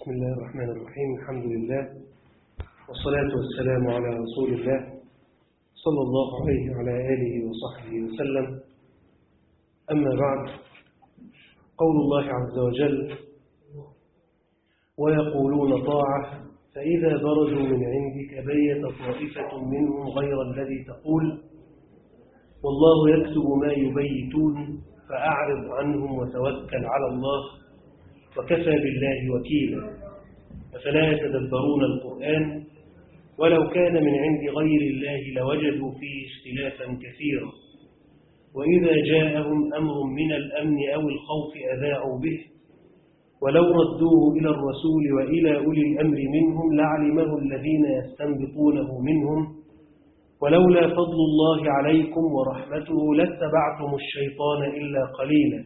بسم الله الرحمن الرحيم الحمد لله والصلاة والسلام على رسول الله صلى الله عليه وعلى آله وصحبه وسلم أما بعد قول الله عز وجل ويقولون طاعة فإذا برزوا من عندك بيت طائفة منهم غير الذي تقول والله يكتب ما يبيتون فأعرض عنهم وتوكل على الله وكفى بالله وكيلا أفلا يتدبرون القرآن ولو كان من عند غير الله لوجدوا فيه اختلافا كثيرا وإذا جاءهم أمر من الأمن أو الخوف أذاعوا به ولو ردوه إلى الرسول وإلى أولي الأمر منهم لعلمه الذين يستنبطونه منهم ولولا فضل الله عليكم ورحمته لاتبعتم الشيطان إلا قليلا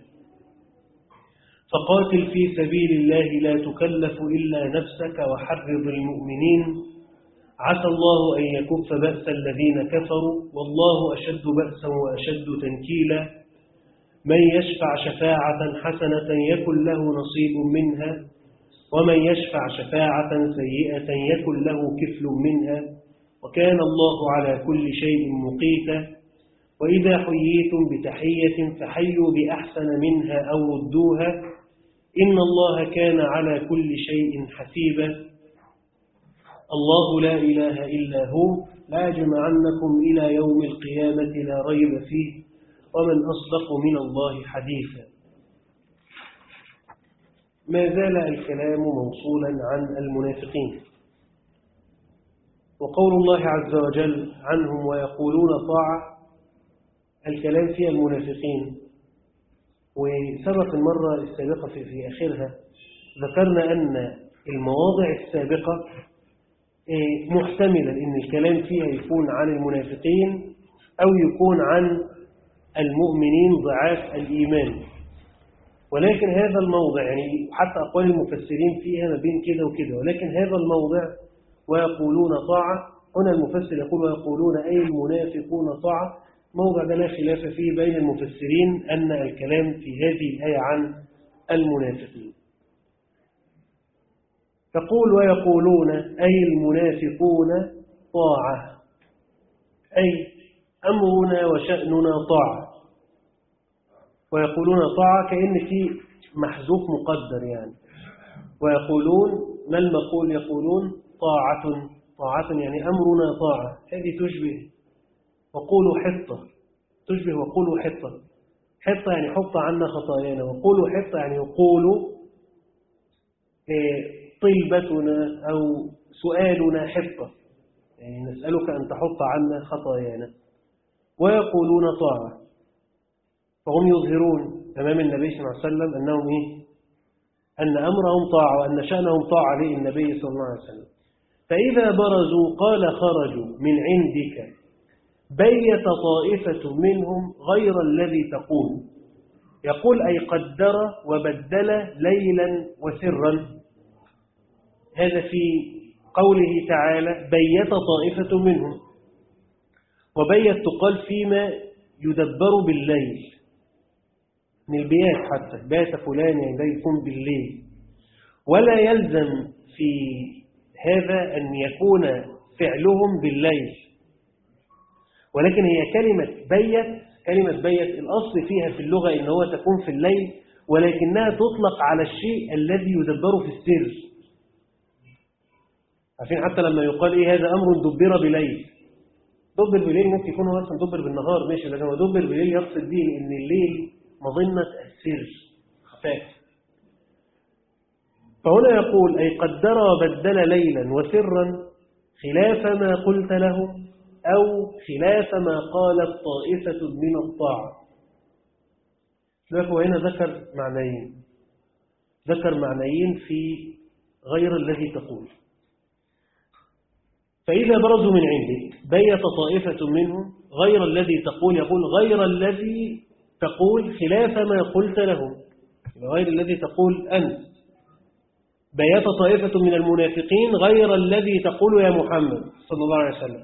فقاتل في سبيل الله لا تكلف إلا نفسك وحرض المؤمنين عسى الله أن يكف بأس الذين كفروا والله أشد بأسا وأشد تنكيلا من يشفع شفاعة حسنة يكن له نصيب منها ومن يشفع شفاعة سيئة يكن له كفل منها وكان الله على كل شيء مقيتا وإذا حييتم بتحية فحيوا بأحسن منها أو ردوها إن الله كان على كل شيء حسيبا الله لا إله إلا هو لا يجمعنكم إلى يوم القيامة لا ريب فيه ومن أصدق من الله حديثا ما زال الكلام موصولا عن المنافقين وقول الله عز وجل عنهم ويقولون طاعة الكلام في المنافقين وسبق المرة السابقة في, في آخرها ذكرنا أن المواضع السابقة محتملا أن الكلام فيها يكون عن المنافقين أو يكون عن المؤمنين ضعاف الإيمان ولكن هذا الموضع يعني حتى أقوال المفسرين فيها ما بين كده وكده ولكن هذا الموضع ويقولون طاعة هنا المفسر يقول ويقولون أي المنافقون طاعة موضع ده لا خلاف فيه بين المفسرين أن الكلام في هذه الآية عن المنافقين تقول ويقولون أي المنافقون طاعة أي أمرنا وشأننا طاعة ويقولون طاعة كأن في محذوف مقدر يعني ويقولون ما المقول يقولون طاعة طاعة يعني أمرنا طاعة هذه تشبه وقولوا حطة تشبه وقولوا حطة حطة يعني حط عنا خطايانا وقولوا حطة يعني قولوا طلبتنا أو سؤالنا حطة يعني نسألك أن تحط عنا خطايانا ويقولون طاعة فهم يظهرون أمام النبي صلى الله عليه وسلم أنهم إيه؟ أن أمرهم طاعة وأن شأنهم طاعة للنبي صلى الله عليه وسلم فإذا برزوا قال خرجوا من عندك بيت طائفة منهم غير الذي تقول يقول أي قدر وبدل ليلا وسرا هذا في قوله تعالى بيت طائفة منهم وبيت تقال فيما يدبر بالليل من البيات حتى بات فلان يعني ده يكون بالليل ولا يلزم في هذا أن يكون فعلهم بالليل ولكن هي كلمة بيت كلمة بيت الأصل فيها في اللغة إن هو تكون في الليل ولكنها تطلق على الشيء الذي يدبر في السر عارفين حتى لما يقال إيه هذا أمر دبر بليل دبر بليل ممكن يكون هو أصلا دبر بالنهار ماشي لكن هو دبر بليل يقصد به إن الليل مظنة السر خفاف فهنا يقول أي قدر وبدل ليلا وسرا خلاف ما قلت لهم أو خلاف ما قالت طائفة من الطاعة هو هنا ذكر معنيين ذكر معنيين في غير الذي تقول فإذا برزوا من عندك بيت طائفة منهم غير الذي تقول يقول غير الذي تقول خلاف ما قلت لهم غير الذي تقول أنت بيت طائفة من المنافقين غير الذي تقول يا محمد صلى الله عليه وسلم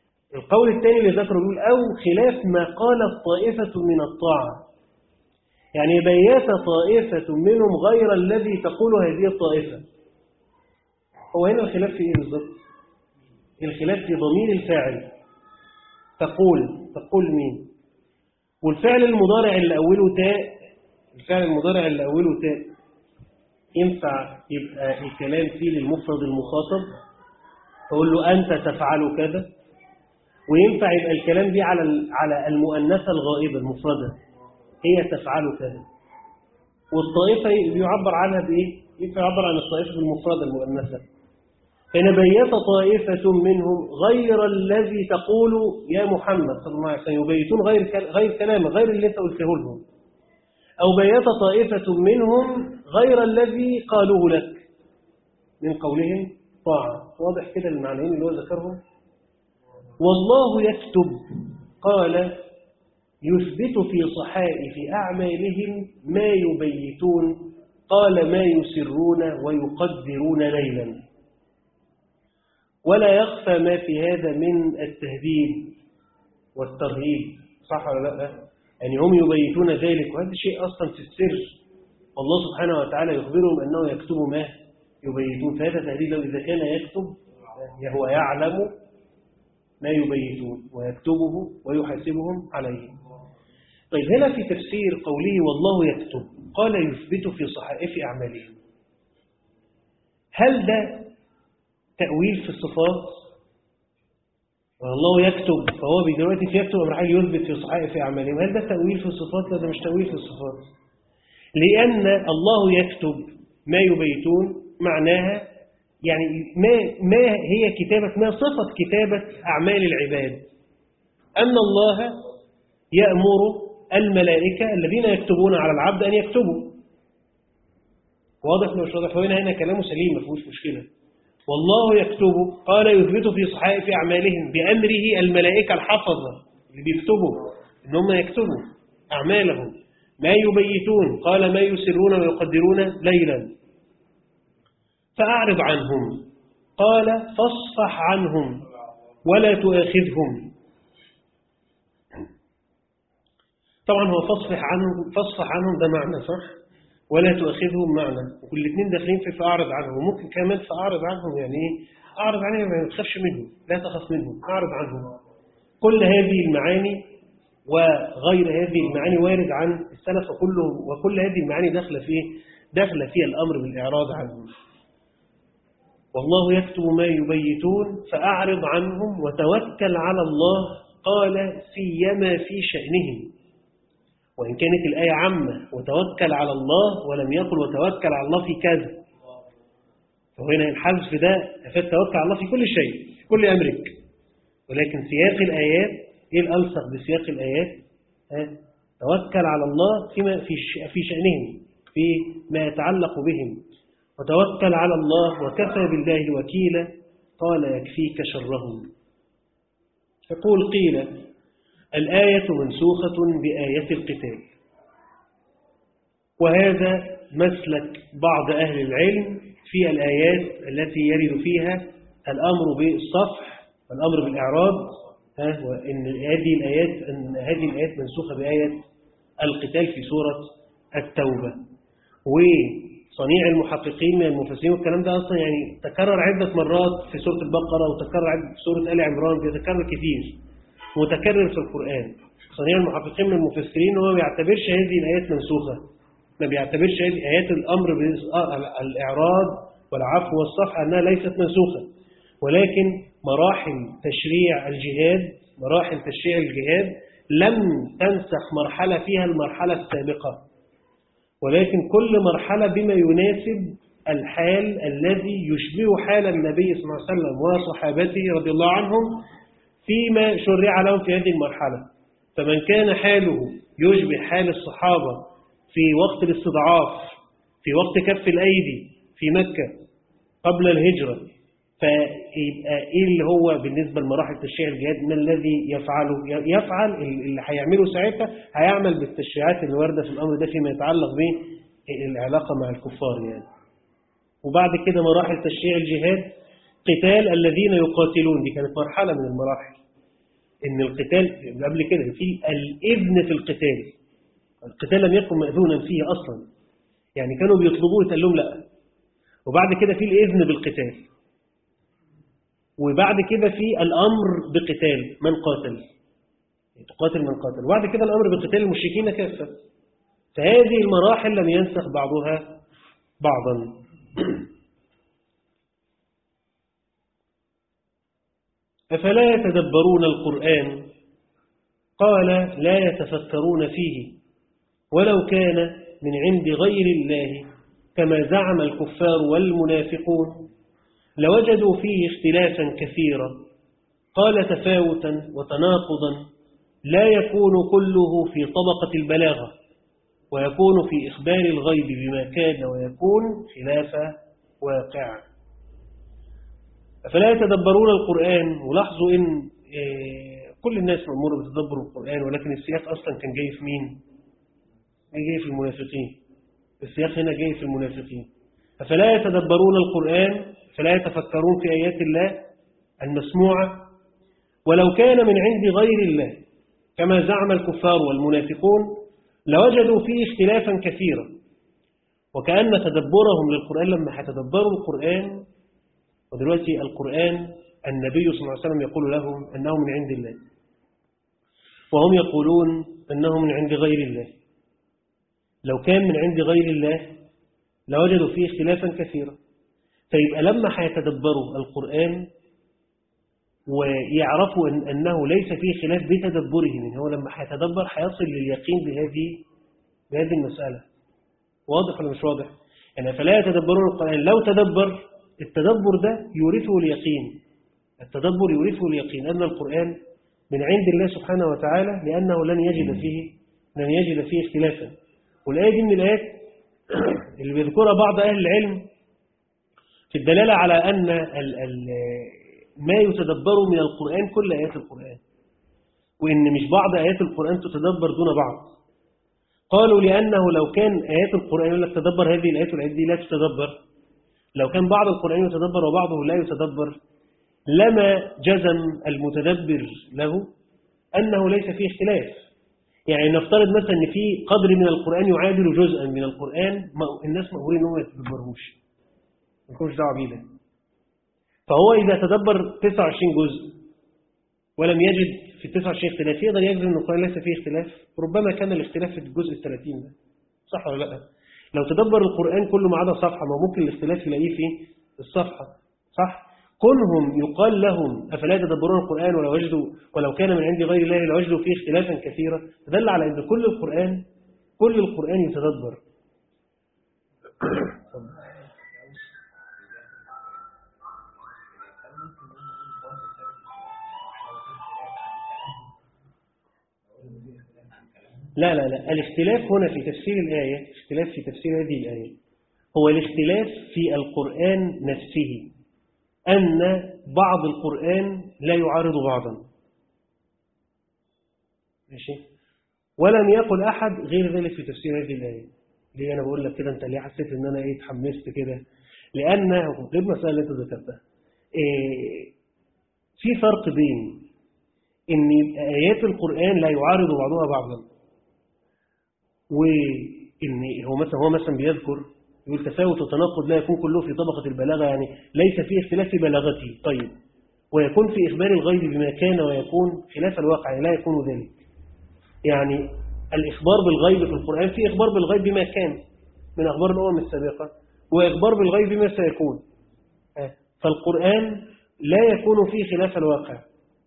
القول الثاني اللي ذكره يقول أو خلاف ما قالت طائفة من الطاعة يعني بيت طائفة منهم غير الذي تقول هذه الطائفة هو هنا الخلاف في إيه بالضبط الخلاف في ضمير الفاعل تقول تقول مين والفعل المضارع اللي أوله تاء الفعل المضارع اللي أوله تاء ينفع يبقى الكلام فيه للمفرد المخاطب تقول له أنت تفعل كذا وينفع يبقى الكلام دي على على المؤنثة الغائبة المفردة هي تفعل كذا والطائفة يعبر عنها بإيه؟ ينفع يعبر عن الطائفة بالمفردة المؤنثة فإن بيت طائفة منهم غير الذي تقول يا محمد صلى الله عليه وسلم يبيتون غير غير كلامك غير اللي انت قلته لهم أو بيت طائفة منهم غير الذي قالوه لك من قولهم طاعة واضح كده المعنيين اللي هو ذكرهم والله يكتب قال يثبت في صحائف أعمالهم ما يبيتون قال ما يسرون ويقدرون ليلا ولا يخفى ما في هذا من التهديد والترهيب صح ولا لا يعني هم يبيتون ذلك وهذا شيء أصلا في السر والله سبحانه وتعالى يخبرهم أنه يكتب ما يبيتون فهذا تهديد لو إذا كان يكتب هو يعلم ما يبيتون ويكتبه ويحاسبهم عليه طيب هنا في تفسير قوله والله يكتب قال يثبت في صحائف أعمالهم هل ده تأويل في الصفات والله يكتب فهو دلوقتي في يكتب أمر حاجة يثبت في صحائف أعمالهم هل ده تأويل في الصفات لا ده مش تأويل في الصفات لأن الله يكتب ما يبيتون معناها يعني ما, ما هي كتابة ما صفة كتابة أعمال العباد أن الله يأمر الملائكة الذين يكتبون على العبد أن يكتبوا واضح مش واضح فهنا هنا كلامه سليم ما فيهوش مشكلة والله يكتب قال يثبت في صحائف أعمالهم بأمره الملائكة الحفظة اللي بيكتبوا إن هم يكتبوا أعمالهم ما يبيتون قال ما يسرون ويقدرون ليلا فأعرض عنهم قال فاصفح عنهم ولا تؤاخذهم طبعا هو فاصفح عنهم فاصفح عنهم ده معنى صح ولا تؤاخذهم معنى وكل الاثنين داخلين في فأعرض عنهم وممكن كمان فأعرض عنهم يعني ايه أعرض عنهم ما تخافش منهم لا تخاف منهم أعرض عنهم كل هذه المعاني وغير هذه المعاني وارد عن السلف وكله وكل هذه المعاني داخله فيه داخله فيها الأمر بالإعراض عنهم والله يكتب ما يبيتون فأعرض عنهم وتوكل على الله قال سيما في شأنهم وإن كانت الآية عامة وتوكل على الله ولم يقل وتوكل على الله في كذا فهنا الحذف ده أفاد توكل على الله في كل شيء في كل أمرك ولكن سياق الآيات إيه الألصق بسياق الآيات ها؟ توكل على الله فيما في في شأنهم في ما يتعلق بهم وتوكل على الله وكفى بالله وكيلا قال يكفيك شرهم يقول قيل الآية منسوخة بآية القتال وهذا مسلك بعض أهل العلم في الآيات التي يرد فيها الأمر بالصفح والأمر بالإعراض وإن هذه الآيات أن هذه الآيات منسوخة بآية القتال في سورة التوبة وصنيع المحققين من المفسرين والكلام ده أصلا يعني تكرر عدة مرات في سورة البقرة وتكرر عدة في سورة آل عمران بيتكرر كتير متكرر في القرآن صنيع المحققين من المفسرين هو ما بيعتبرش هذه الآيات منسوخة ما بيعتبرش هذه آيات الأمر بالإعراض والعفو والصفح أنها ليست منسوخة ولكن مراحل تشريع الجهاد مراحل تشريع الجهاد لم تنسخ مرحلة فيها المرحلة السابقة ولكن كل مرحلة بما يناسب الحال الذي يشبه حال النبي صلى الله عليه وسلم وصحابته رضي الله عنهم فيما شرع لهم في هذه المرحلة فمن كان حاله يشبه حال الصحابة في وقت الاستضعاف في وقت كف الأيدي في مكة قبل الهجرة فيبقى إيه اللي هو بالنسبة لمراحل تشريع الجهاد ما الذي يفعله يفعل اللي هيعمله ساعتها هيعمل بالتشريعات اللي واردة في الأمر ده فيما يتعلق بالعلاقة مع الكفار يعني وبعد كده مراحل تشريع الجهاد قتال الذين يقاتلون دي كانت مرحلة من المراحل ان القتال قبل كده في الإذن في القتال القتال لم يكن مأذونا فيه أصلا يعني كانوا بيطلبوه يتقال لهم لا وبعد كده في الإذن بالقتال وبعد كده في الأمر بقتال من قاتل تقاتل من قاتل وبعد كده الأمر بقتال المشركين كافة فهذه المراحل لم ينسخ بعضها بعضا أفلا يتدبرون القرآن قال لا يتفكرون فيه ولو كان من عند غير الله كما زعم الكفار والمنافقون لوجدوا فيه اختلافا كثيرا قال تفاوتا وتناقضا لا يكون كله في طبقة البلاغة ويكون في إخبار الغيب بما كان ويكون خلاف واقع أفلا يتدبرون القرآن ولاحظوا إن كل الناس مأمورة بتدبر القرآن ولكن السياق أصلا كان جاي في مين؟ جاي في المنافقين السياق هنا جاي في المنافقين أفلا يتدبرون القرآن فلا يتفكرون في آيات الله المسموعة ولو كان من عند غير الله كما زعم الكفار والمنافقون لوجدوا فيه اختلافا كثيرا وكأن تدبرهم للقرآن لما هتدبروا القرآن ودلوقتي القرآن النبي صلى الله عليه وسلم يقول لهم أنه من عند الله وهم يقولون أنه من عند غير الله لو كان من عند غير الله لوجدوا فيه اختلافا كثيرا فيبقى لما هيتدبروا القرآن ويعرفوا إن أنه ليس فيه خلاف بتدبرهم إن هو لما هيتدبر هيصل لليقين بهذه بهذه المسألة واضح ولا مش واضح؟ يعني فلا يتدبرون القرآن لو تدبر التدبر ده يورثه اليقين التدبر يورثه اليقين أن القرآن من عند الله سبحانه وتعالى لأنه لن يجد فيه لن يجد فيه اختلافا والآية دي من الآيات اللي بيذكرها بعض أهل العلم في الدلالة على أن ال ال ما يتدبر من القرآن كل آيات القرآن وإن مش بعض آيات القرآن تتدبر دون بعض قالوا لأنه لو كان آيات القرآن يقول لك تدبر هذه الآيات والآيات دي لا تتدبر لو كان بعض القرآن يتدبر وبعضه لا يتدبر لما جزم المتدبر له أنه ليس فيه اختلاف يعني نفترض مثلا أن في قدر من القرآن يعادل جزءا من القرآن الناس مأمورين أنهم ما يتدبرهوش ما يكونش دعوه بيه ده فهو إذا تدبر 29 جزء ولم يجد في ال 29 اختلاف يقدر يجزم أن القرآن ليس فيه اختلاف ربما كان الاختلاف في الجزء ال 30 ده صح ولا لا لو تدبر القرآن كله ما عدا صفحة ما ممكن الاختلاف يلاقيه في الصفحة صح كونهم يقال لهم أفلا يتدبرون القرآن ولو وجدوا ولو كان من عند غير الله لوجدوا فيه اختلافا كثيرا دل على أن كل القرآن كل القرآن يتدبر لا لا لا الاختلاف هنا في تفسير الآية اختلاف في تفسير هذه الآية هو الاختلاف في القرآن نفسه أن بعض القرآن لا يعارض بعضا ماشي ولم يقل أحد غير ذلك في تفسير هذه الآية ليه أنا بقول لك كده أنت ليه حسيت أن أنا إيه اتحمست كده لأن غير المسألة اللي أنت ذكرتها إيه في فرق بين ان آيات القرآن لا يعارض بعضها بعضا وإن هو مثلا هو مثلا بيذكر يقول تفاوت وتناقض لا يكون كله في طبقة البلاغة يعني ليس فيه اختلاف في بلاغته طيب ويكون في إخبار الغيب بما كان ويكون خلاف الواقع لا يكون ذلك يعني الإخبار بالغيب في القرآن في إخبار بالغيب بما كان من أخبار الأمم السابقة وإخبار بالغيب بما سيكون فالقرآن لا يكون فيه خلاف الواقع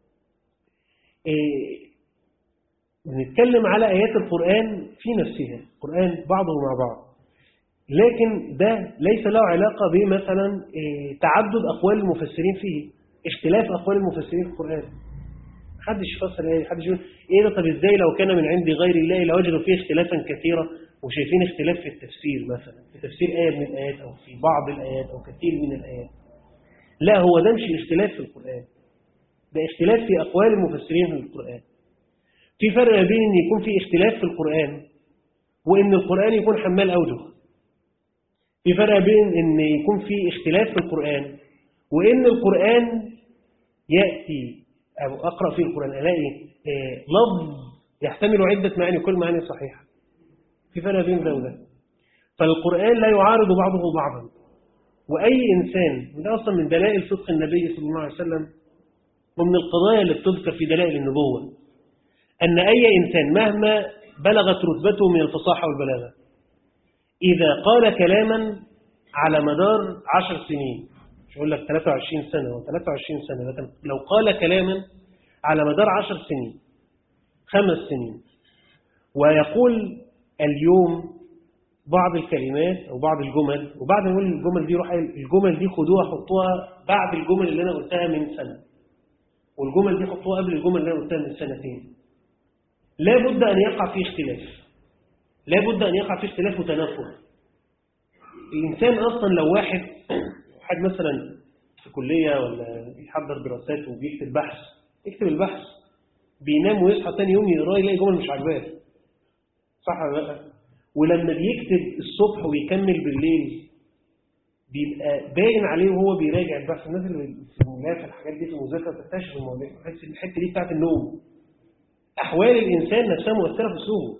إيه نتكلم على آيات القرآن في نفسها القرآن بعضه مع بعض لكن ده ليس له علاقة بمثلا إيه تعدد أقوال المفسرين فيه اختلاف أقوال المفسرين في القرآن محدش يفسر ايه محدش يقول ايه ده طب ازاي لو كان من عند غير الله لوجدوا فيه اختلافا كثيرا وشايفين اختلاف في التفسير مثلا في تفسير آية من الآيات أو في بعض الآيات أو كثير من الآيات لا هو ده مش الاختلاف في القرآن ده اختلاف في أقوال المفسرين في القرآن في فرق بين أن يكون في اختلاف في القرآن وأن القرآن يكون حمال أوجه في فرق بين أن يكون في اختلاف في القرآن وأن القرآن يأتي أو أقرأ في القرآن ألاقي لفظ يحتمل عدة معاني كل معاني صحيحة في فرق بين ده وده فالقرآن لا يعارض بعضه بعضا وأي إنسان وده أصلا من دلائل صدق النبي صلى الله عليه وسلم ومن القضايا اللي بتذكر في دلائل النبوة أن أي إنسان مهما بلغت رتبته من الفصاحة والبلاغة إذا قال كلاما على مدار عشر سنين مش أقول لك 23 سنة أو 23 سنة لكن لو قال كلاما على مدار عشر سنين خمس سنين ويقول اليوم بعض الكلمات أو بعض الجمل وبعد ما أقول الجمل دي روح قايل الجمل دي خدوها حطوها بعد الجمل اللي أنا قلتها من سنة والجمل دي حطوها قبل الجمل اللي أنا قلتها من سنتين لا بد أن يقع فيه اختلاف لا بد أن يقع فيه اختلاف وتنافر الإنسان أصلا لو واحد واحد مثلا في كلية ولا بيحضر دراسات وبيكتب بحث يكتب البحث بينام ويصحى تاني يوم يقراه يلاقي جمل مش عاجباه صح ولا لا ولما بيكتب الصبح ويكمل بالليل بيبقى باين عليه وهو بيراجع البحث الناس اللي في الملاك الحاجات دي في المذاكره تكتشف الموضوع الحته دي بتاعت النوم احوال الانسان نفسها مؤثره في اسلوبه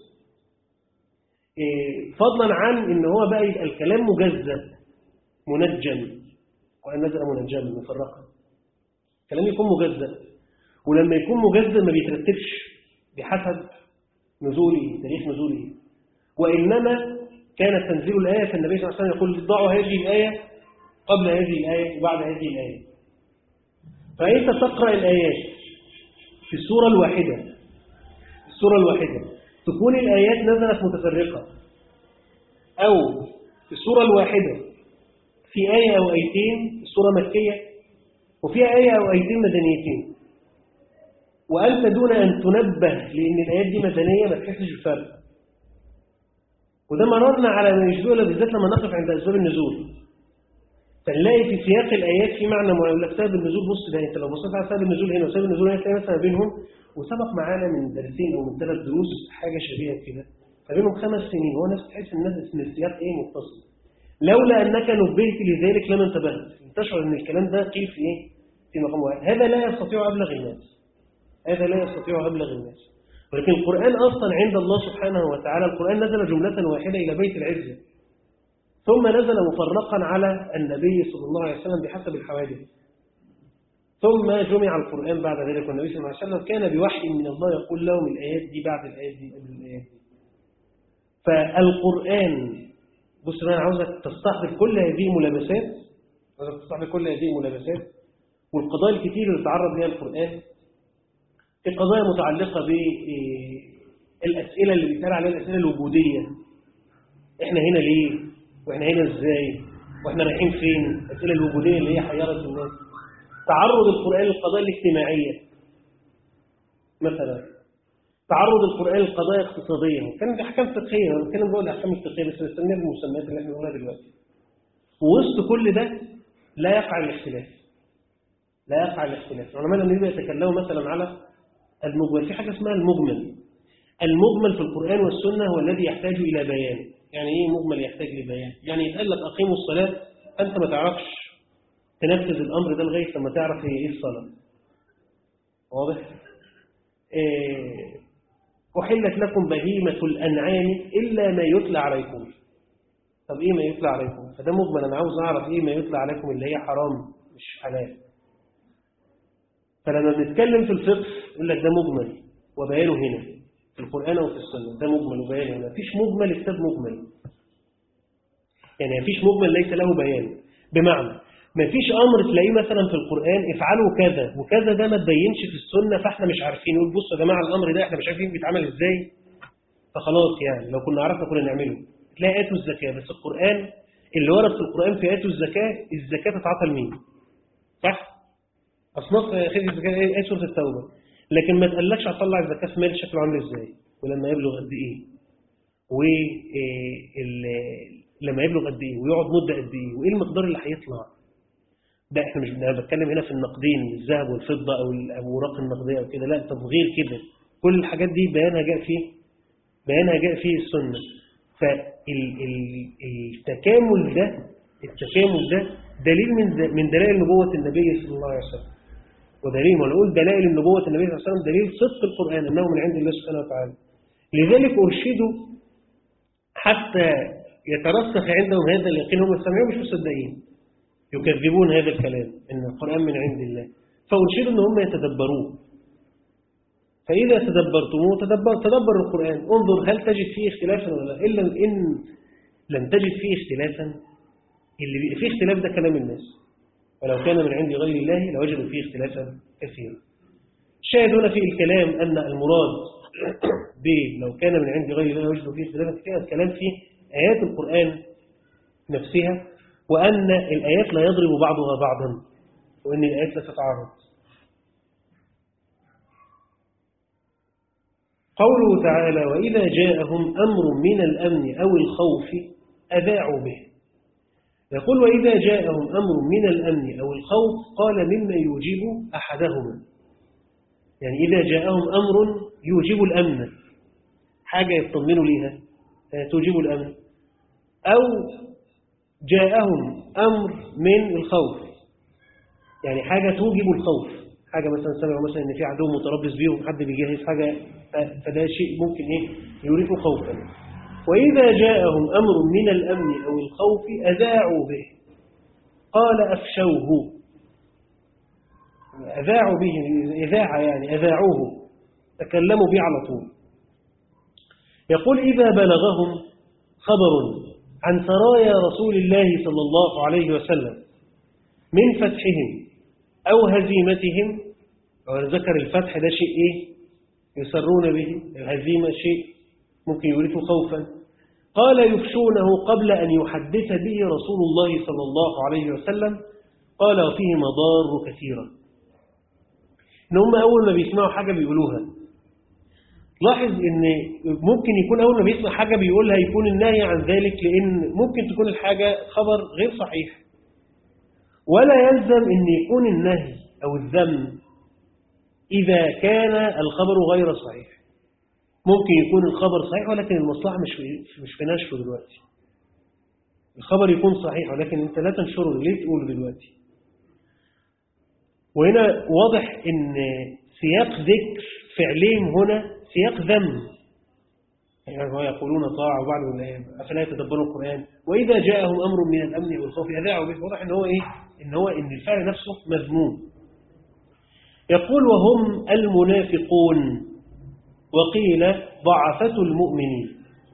إيه، فضلا عن ان هو بقى يبقى الكلام مجزأ منجم وان نزل منجما مفرقا الكلام يكون مجزأ ولما يكون مجزأ ما بيترتبش بحسب نزوله تاريخ نزوله وإنما كان تنزيل الآية فالنبي صلى الله عليه وسلم يقول ضعوا هذه الآية قبل هذه الآية وبعد هذه الآية فأنت تقرأ الآيات في السورة الواحدة السورة الواحدة تكون الآيات نزلت متفرقة أو في السورة الواحدة في آية أو آيتين السورة مكية وفيها آية أو آيتين مدنيتين وأنت دون أن تنبه لأن الآيات دي مدنية ما تحسش بالفرق وده مررنا على ما يشبهه بالذات لما نقف عند أسباب النزول فنلاقي في سياق الآيات في معنى معين يقول لك سبب النزول بص ده أنت لو بصيت على سبب النزول هنا وسبب النزول هنا تلاقي مثلا بينهم وسبق معانا من درسين أو من ثلاث دروس حاجة شبيهة كده فبينهم خمس سنين هو نفس تحس الناس ان السياق ايه متصل لولا انك نبهت لذلك لما انتبهت تشعر ان الكلام ده قيل في ايه في مقام واحد هذا لا يستطيع ابلغ الناس هذا لا يستطيع أبلغ الناس ولكن القرآن أصلا عند الله سبحانه وتعالى القرآن نزل جملة واحدة إلى بيت العزة ثم نزل مفرقا على النبي صلى الله عليه وسلم بحسب الحوادث ثم جمع القرآن بعد ذلك والنبي صلى الله عليه وسلم كان بوحي من الله يقول لهم الآيات دي بعد الآيات دي قبل الآيات دي فالقرآن بص أنا عاوزك تستحضر كل هذه الملابسات عاوزك تستحضر كل هذه الملابسات والقضايا الكتير اللي تعرض لها القرآن في قضايا متعلقة بالأسئلة اللي بيتقال عليها الأسئلة الوجودية إحنا هنا ليه وإحنا هنا إزاي وإحنا رايحين فين الأسئلة الوجودية اللي هي حيرت الناس تعرض القرآن للقضايا الاجتماعية مثلا تعرض القرآن للقضايا اقتصادية كان في أحكام فقهية أنا بتكلم بقول الأحكام الفقهية بس بستنى المسميات اللي احنا بنقولها دلوقتي ووسط كل ده لا يقع الاختلاف لا يقع الاختلاف العلماء لما يجوا يتكلموا مثلا على المجمل في حاجة اسمها المجمل المجمل في القرآن والسنة هو الذي يحتاج إلى بيان يعني إيه مجمل يحتاج لبيان يعني يتقال لك أقيموا الصلاة أنت ما تعرفش تنفذ الأمر ده لغاية لما تعرف هي إيه الصلاة واضح إيه أحلت لكم بهيمة الأنعام إلا ما يتلى عليكم طب إيه ما يتلى عليكم فده مجمل أنا عاوز أعرف إيه ما يتلى عليكم اللي هي حرام مش حلال فلما بنتكلم في الفقه يقول لك ده مجمل وبيانه هنا في القرآن أو في السنة ده مجمل وبيانه هنا مفيش مجمل كتاب مجمل يعني مفيش مجمل ليس له بيان بمعنى مفيش أمر تلاقيه مثلا في القرآن افعلوا كذا وكذا ده ما تبينش في السنة فاحنا مش عارفين نقول بصوا يا جماعة الأمر ده احنا مش عارفين بيتعمل ازاي فخلاص يعني لو كنا عرفنا كنا نعمله تلاقي آتوا الزكاة بس القرآن اللي ورد في القرآن في آتوا الزكاة الزكاة تتعطى لمين صح؟ أصناف خذ الزكاة ايه سورة التوبة لكن ما تقلكش هتطلع الزكاة في مال شكله عامل ازاي ولما يبلغ قد ايه ولما يبلغ قد ايه ويقعد مدة قد ايه وايه المقدار اللي هيطلع ده احنا مش انا بتكلم هنا في النقدين الذهب والفضة او الاوراق النقدية او كده لا طب غير كده كل الحاجات دي بيانها جاء فيه بيانها جاء فيه السنة فالتكامل ده التكامل ده دليل من من دلائل نبوة النبي صلى الله عليه وسلم ودليل ما نقول دلائل النبوة النبي صلى الله عليه وسلم دليل صدق القرآن أنه من عند الله سبحانه وتعالى لذلك أرشدوا حتى يترسخ عندهم هذا اليقين هم السامعين مش مصدقين يكذبون هذا الكلام إن القرآن من عند الله فأنشد أن هم يتدبروه فإذا تدبرتموه تدبر, تدبر القرآن انظر هل تجد فيه اختلافا ولا لا إلا إن لم تجد فيه اختلافا اللي فيه اختلاف ده كلام الناس ولو كان من عند غير الله لوجدوا فيه اختلافا كثيرا الشاهد هنا في الكلام أن المراد ب لو كان من عند غير الله لوجدوا فيه اختلافا كثيرا الكلام في آيات القرآن نفسها وأن الآيات لا يضرب بعضها بعضا وأن الآيات لا تتعارض قوله تعالى وإذا جاءهم أمر من الأمن أو الخوف أذاعوا به يقول وإذا جاءهم أمر من الأمن أو الخوف قال مما يوجب أحدهما يعني إذا جاءهم أمر يوجب الأمن حاجة يطمنوا ليها توجب الأمن أو جاءهم أمر من الخوف يعني حاجة توجب الخوف حاجة مثلا سمعوا مثلا إن في عدو متربص بيهم حد بيجهز حاجة فده شيء ممكن إيه يورث خوفا وإذا جاءهم أمر من الأمن أو الخوف أذاعوا به قال أفشوه أذاعوا به إذاعة يعني أذاعوه تكلموا به على طول يقول إذا بلغهم خبر عن سرايا رسول الله صلى الله عليه وسلم من فتحهم أو هزيمتهم ذكر الفتح ده شيء إيه يسرون به الهزيمة شيء ممكن يورث خوفا قال يفشونه قبل أن يحدث به رسول الله صلى الله عليه وسلم قال وفيه مضار كثيرة إن هم أول ما بيسمعوا حاجة بيقولوها لاحظ ان ممكن يكون اول ما بيسمع حاجة بيقولها يكون النهي عن ذلك لان ممكن تكون الحاجة خبر غير صحيح ولا يلزم ان يكون النهي او الذم اذا كان الخبر غير صحيح ممكن يكون الخبر صحيح ولكن المصلحة مش في مش في نشره دلوقتي الخبر يكون صحيح ولكن انت لا تنشره ليه تقوله دلوقتي وهنا واضح ان سياق ذكر فعلين هنا سياق ذم يعني هو يقولون طاعة وبعد أفلا يتدبرون القرآن وإذا جاءهم أمر من الأمن والخوف أذاعوا به واضح إن هو إيه إن هو إن الفعل نفسه مذموم يقول وهم المنافقون وقيل ضعفة المؤمنين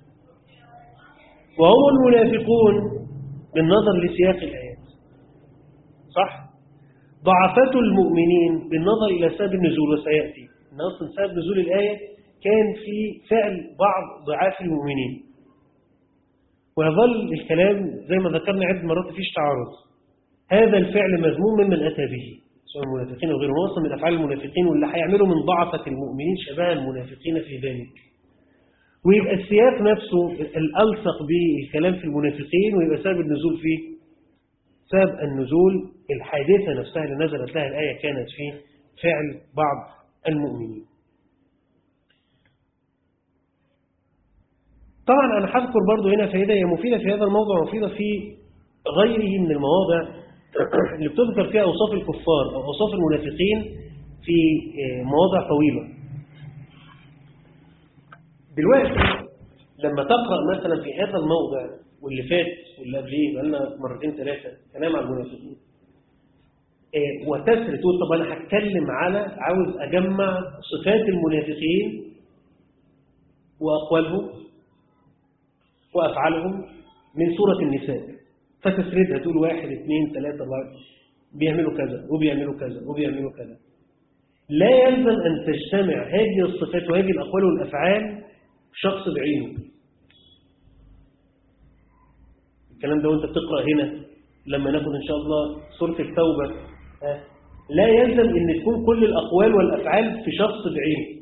وهم المنافقون بالنظر لسياق الآيات صح ضعفة المؤمنين بالنظر إلى سبب النزول وسيأتي إن أصلا سبب نزول الآية كان في فعل بعض ضعاف المؤمنين ويظل الكلام زي ما ذكرنا عدة مرات فيش تعارض هذا الفعل مذموم ممن أتى به سواء المنافقين أو غيرهم أصلا من أفعال المنافقين واللي هيعملوا من ضعفة المؤمنين شبه المنافقين في ذلك ويبقى السياق نفسه الألصق بالكلام في المنافقين ويبقى سبب النزول فيه سبب النزول الحادثة نفسها اللي نزلت لها الآية كانت في فعل بعض المؤمنين طبعا أنا هذكر برضو هنا فائدة هي مفيدة في هذا الموضوع ومفيدة في غيره من المواضع اللي بتذكر فيها أوصاف الكفار أو أوصاف المنافقين في مواضع طويلة دلوقتي لما تقرأ مثلا في هذا الموضع واللي فات واللي قبليه بقالنا مرتين ثلاثة كلام عن المنافقين وتسر تقول طب أنا هتكلم على عاوز أجمع صفات المنافقين وأقوالهم وأفعالهم من سورة النساء فتسردها تقول واحد اثنين ثلاثة أربعة بيعملوا كذا وبيعملوا كذا وبيعملوا كذا لا يلزم أن تجتمع هذه الصفات وهذه الأقوال والأفعال شخص بعينه الكلام ده وانت بتقرأ هنا لما ناخد إن شاء الله سورة التوبة لا يلزم أن تكون كل الأقوال والأفعال في شخص بعينه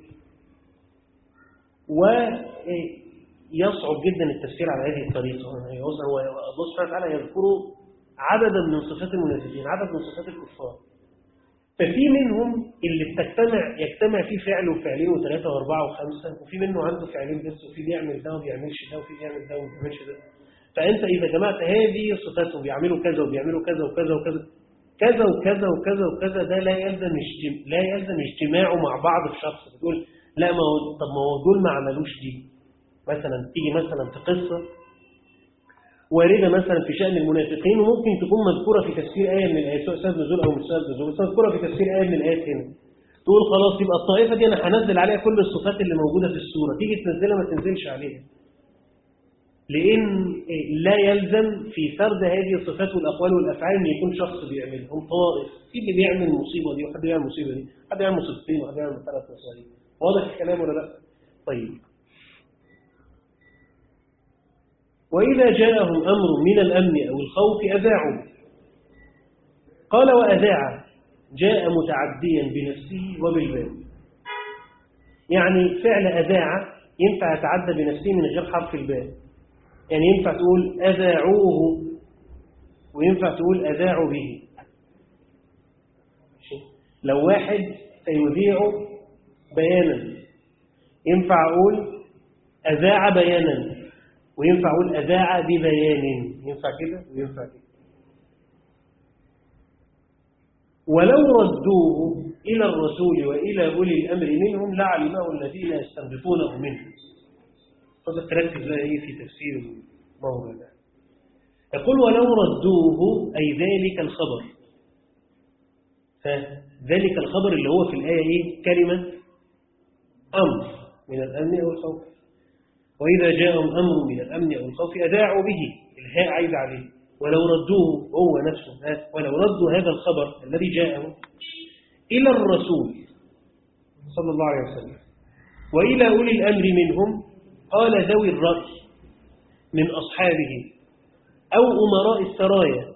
ويصعب جدا التفسير على هذه الطريقة هو الله سبحانه وتعالى يذكر عددا من صفات المنافقين عدد من صفات الكفار ففي منهم اللي بتجتمع يجتمع فيه فعل وفعلين وثلاثة وأربعة وخمسة وفي منه عنده فعلين بس وفي بيعمل ده وبيعملش ده وفي بيعمل ده وبيعملش ده فأنت إذا جمعت هذه صفاتهم بيعملوا كذا وبيعملوا كذا وكذا وكذا كذا وكذا وكذا وكذا ده لا يلزم لا يلزم اجتماعه مع بعض في شخص بتقول لا ما هو طب ما هو دول ما عملوش دي مثلا تيجي مثلا في قصة واردة مثلا في شأن المنافقين وممكن تكون مذكورة في تفسير آية من الآيات سواء سبب نزول أو مش سبب نزول بس مذكورة في تفسير آية من الآيات هنا تقول خلاص يبقى الطائفة دي أنا هنزل عليها كل الصفات اللي موجودة في السورة تيجي تنزلها ما تنزلش عليها لأن لا يلزم في فرد هذه الصفات والأقوال والأفعال أن يكون شخص بيعملها هم طوائف في اللي بيعمل المصيبة دي وحد بيعمل المصيبة دي حد بيعمل مصيبتين وحد بيعمل ثلاث مصايب واضح الكلام ولا لا؟ طيب وإذا جاءهم أمر من الأمن أو الخوف أذاعوا قال وأذاع جاء متعديا بنفسه وبالباب يعني فعل أذاع ينفع يتعدى بنفسه من غير حرف الباء يعني ينفع تقول أذاعوه وينفع تقول أذاعوا به لو واحد سيذيع بيانا ينفع أقول أذاع بيانا وينفع أقول أذاع ببيان ينفع كده وينفع كده ولو ردوه إلى الرسول وإلى أولي الأمر منهم لعلمه الذين يستنبطونه منه هذا تركز بقى إيه في تفسير الموضوع ده يقول ولو ردوه أي ذلك الخبر فذلك الخبر اللي هو في الآية إيه كلمة أمر من الأمن أو الخوف وإذا جاءهم أمر من الأمن أو الخوف أذاعوا به الهاء عايد عليه ولو ردوه هو نفسه ولو ردوا هذا الخبر الذي جاءه إلى الرسول صلى الله عليه وسلم وإلى أولي الأمر منهم قال ذوي الرأي من أصحابه أو أمراء السرايا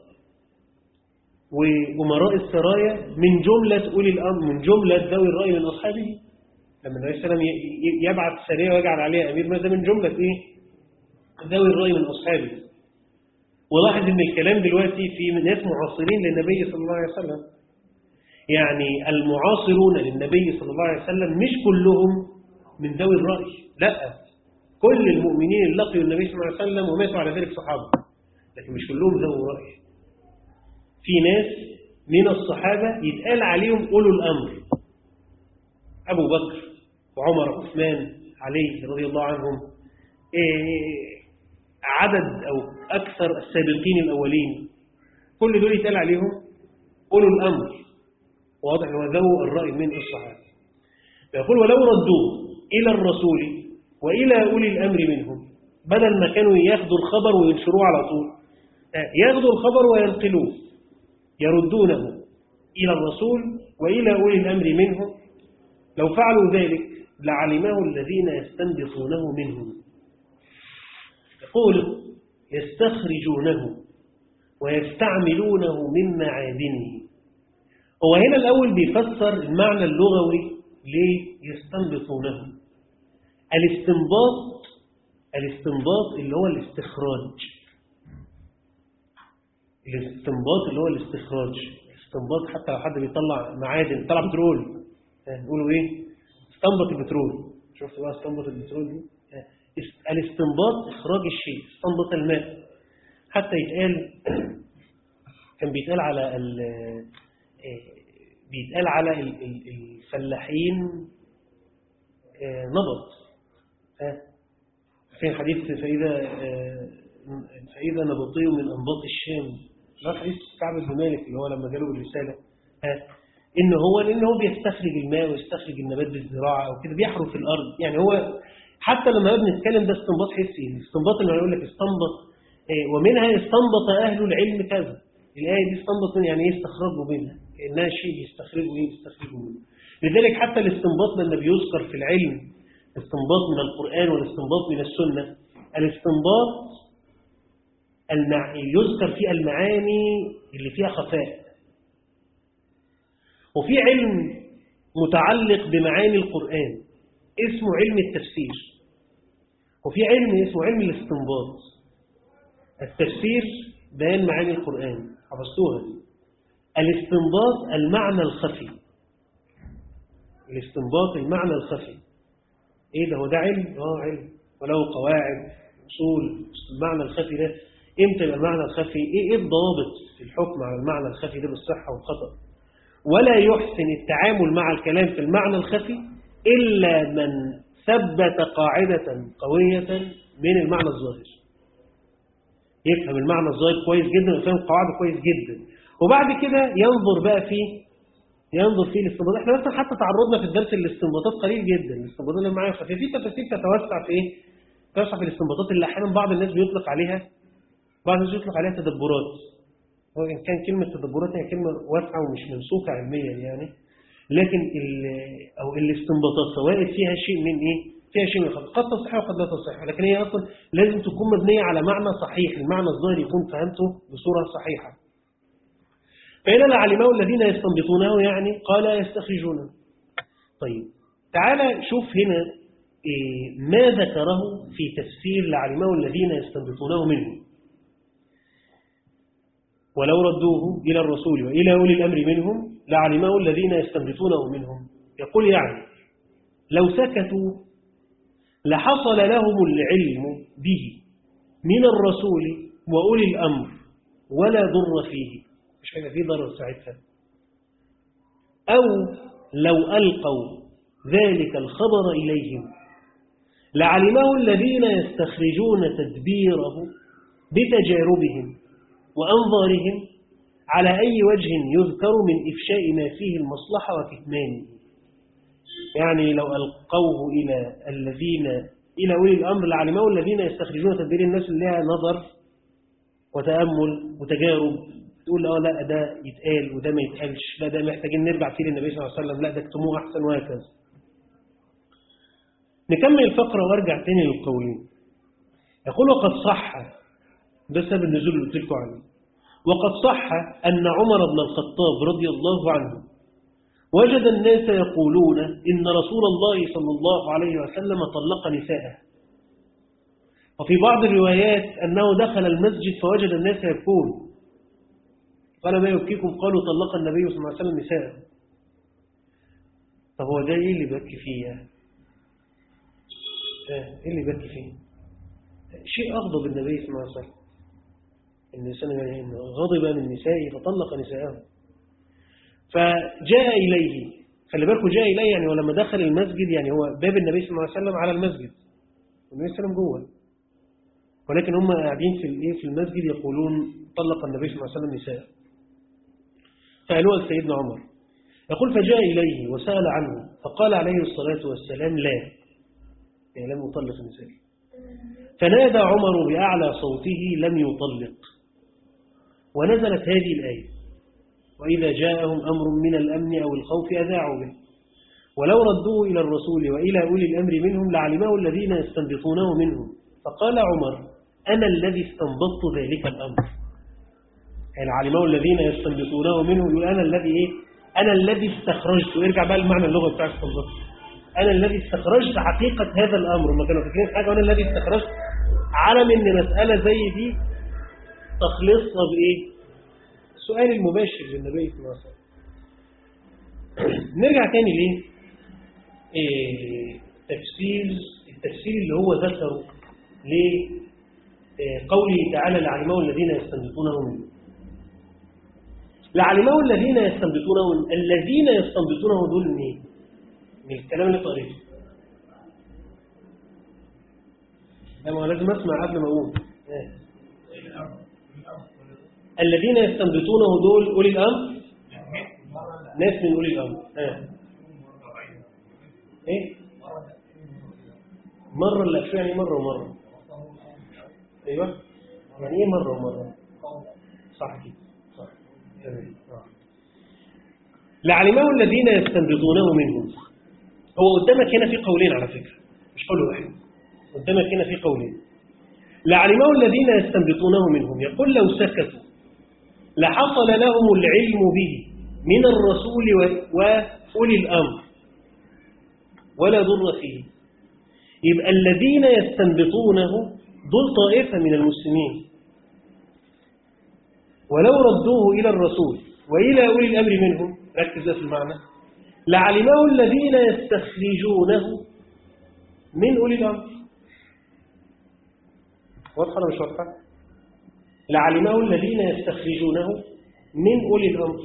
وأمراء السرايا من جملة أولي الأمر من جملة ذوي الرأي من أصحابه لما النبي صلى الله عليه وسلم يبعث سرية ويجعل عليها أمير ماذا من جملة إيه؟ ذوي الرأي من أصحابه ولاحظ ان الكلام دلوقتي في ناس معاصرين للنبي صلى الله عليه وسلم يعني المعاصرون للنبي صلى الله عليه وسلم مش كلهم من ذوي الرأي لا كل المؤمنين اللي لقيوا النبي صلى الله عليه وسلم وماتوا على ذلك صحابة لكن مش كلهم ذوي رأي في ناس من الصحابة يتقال عليهم أولو الأمر أبو بكر وعمر وعثمان علي رضي الله عنهم إيه عدد أو أكثر السابقين الأولين كل دول يتقال عليهم أولو الأمر واضح هو ذو الرأي من الصحابة يقول ولو ردوه إلى الرسول وإلى أولي الأمر منهم بدل ما كانوا ياخدوا الخبر وينشروه على طول ياخدوا الخبر وينقلوه يردونه إلى الرسول وإلى أولي الأمر منهم لو فعلوا ذلك لعلمه الذين يستنبطونه منهم يقول يستخرجونه ويستعملونه من معادنه هو هنا الأول بيفسر المعنى اللغوي ليه يستنبطونه الاستنباط الاستنباط اللي هو الاستخراج الاستنباط اللي هو الاستخراج الاستنباط حتى لو حد بيطلع معادن طلع بترول نقولوا ايه استنبط البترول شفت بقى استنبط البترول دي الاستنباط إخراج الشيء استنبط الماء حتى يتقال كان بيتقال على بيتقال على الفلاحين نبط في حديث فإذا فإذا نبطي من أنباط الشام ده حديث كعب بن مالك اللي هو لما جاله بالرسالة إن هو لأن هو بيستخرج الماء ويستخرج النبات بالزراعة أو كده بيحرث الأرض يعني هو حتى لما بنتكلم ده استنباط حسي الاستنباط اللي يقول لك استنبط ومنها استنبط أهل العلم كذا الآية دي استنبط من يعني ايه استخرجوا منها كأنها شيء يستخرجوا ايه يستخرجوا منه لذلك حتى الاستنباط لما بيذكر في العلم استنباط من القرآن والاستنباط من السنة الاستنباط المع... يذكر فيه المعاني اللي فيها خفاء وفي علم متعلق بمعاني القرآن اسمه علم التفسير وفي علم اسمه علم الاستنباط التفسير بيان معاني القرآن حفظتوها دي الاستنباط المعنى الخفي الاستنباط المعنى الخفي ايه ده هو ده علم اه علم وله قواعد اصول المعنى الخفي ده امتى يبقى المعنى الخفي ايه ايه الضوابط في الحكم على المعنى الخفي ده بالصحه والخطا ولا يحسن التعامل مع الكلام في المعنى الخفي الا من ثبت قاعدة قوية من المعنى الظاهر يفهم المعنى الظاهر كويس جدا ويفهم القواعد كويس جدا وبعد كده ينظر بقى فيه ينظر فيه الاستنباط احنا مثلا حتى تعرضنا في الدرس الاستنباطات قليل جدا الاستنباطات اللي معايا خفيفه في تفاسير تتوسع في ايه تتوسع في الاستنباطات اللي احيانا بعض الناس بيطلق عليها بعض الناس بيطلق عليها تدبرات هو ان كان كلمه تدبرات هي كلمه واسعه ومش ممسوكه علميا يعني لكن او الاستنباطات فوائد فيها شيء من ايه فيها شيء من قد تصح وقد لا تصح لكن هي اصلا لازم تكون مبنيه على معنى صحيح المعنى الظاهر يكون فهمته بصوره صحيحه فإن لعلمه الذين يستنبطونه يعني قال يستخرجونه طيب تعالى شوف هنا إيه ما ذكره في تفسير لعلمه الذين يستنبطونه منه ولو ردوه إلى الرسول وإلى أولي الأمر منهم لعلمه الذين يستنبطونه منهم يقول يعني لو سكتوا لحصل لهم العلم به من الرسول وأولي الأمر ولا ضر فيه مش هيبقى فيه ضرر ساعتها أو لو ألقوا ذلك الخبر إليهم لعلمه الذين يستخرجون تدبيره بتجاربهم وأنظارهم على أي وجه يذكر من إفشاء ما فيه المصلحة وكتمانه يعني لو ألقوه إلى الذين إلى أولي الأمر لعلمه الذين يستخرجون تدبير الناس اللي لها نظر وتأمل وتجارب تقول اه لا ده يتقال وده ما يتقالش لا ده محتاجين نرجع فيه للنبي صلى الله عليه وسلم لا ده اكتموه أحسن وهكذا نكمل الفقرة وارجع تاني للقولين يقول وقد صح ده سبب النزول اللي قلت لكم عنه وقد صح أن عمر بن الخطاب رضي الله عنه وجد الناس يقولون إن رسول الله صلى الله عليه وسلم طلق نساءه وفي بعض الروايات أنه دخل المسجد فوجد الناس يبكون قال ما يبكيكم قالوا طلق النبي صلى الله عليه وسلم نساءه طب هو ده ايه اللي بكي فيه يعني ايه اللي بكي فيه شيء أغضب النبي صلى الله عليه وسلم النساء يعني غضب من نسائه فطلق نساءه فجاء إليه خلي بالكم جاء إليه يعني ولما دخل المسجد يعني هو باب النبي صلى الله عليه وسلم على المسجد والنبي صلى الله عليه وسلم جوه ولكن هم قاعدين في الايه في المسجد يقولون طلق النبي صلى الله عليه وسلم نساء فقالوا لسيدنا عمر يقول فجاء إليه وسأل عنه فقال عليه الصلاة والسلام لا يعني لم يطلق النساء فنادى عمر بأعلى صوته لم يطلق ونزلت هذه الآية وإذا جاءهم أمر من الأمن أو الخوف أذاعوا به ولو ردوه إلى الرسول وإلى أولي الأمر منهم لعلمه الذين يستنبطونه منهم فقال عمر أنا الذي استنبطت ذلك الأمر يعني علمه الذين يستنبطونه منه يقول أنا الذي إيه أنا الذي استخرجت ارجع بقى المعنى اللغة بتاع استنبطت أنا الذي استخرجت حقيقة هذا الأمر ما كانوا فاكرين حاجة وأنا الذي استخرجت علم إن مسألة زي دي تخلصها بإيه السؤال المباشر للنبي صلى الله عليه وسلم نرجع تاني ليه إيه تفسير التفسير اللي هو ذكره لقوله تعالى لعلمه الذين يستنبطونه منه لعلمه الذين يستنبطونه منه الذين يستنبطونه دول مين من الكلام اللي قريته ده ما لازم اسمع قبل ما اقول إيه؟ الذين يستنبطونه دول أولي الأمر ناس من أولي الأمر آه. إيه مرة اللي أكشف يعني مرة ومرة أيوة يعني إيه مرة ومرة صح كده صح آه. لعلمه الذين يستنبطونه منهم هو قدامك هنا في قولين على فكرة مش قول واحد قدامك هنا في قولين لعلمه الذين يستنبطونه منهم يقول لو سكتوا لحصل لهم العلم به من الرسول وأولي الأمر ولا ضر فيه يبقى الذين يستنبطونه دول طائفة من المسلمين ولو ردوه إلى الرسول وإلى أولي الأمر منهم ركز في المعنى لعلمه الذين يستخرجونه من أولي الأمر واضحة ولا مش واضحة؟ لعلمه الذين يستخرجونه من أولي الأمر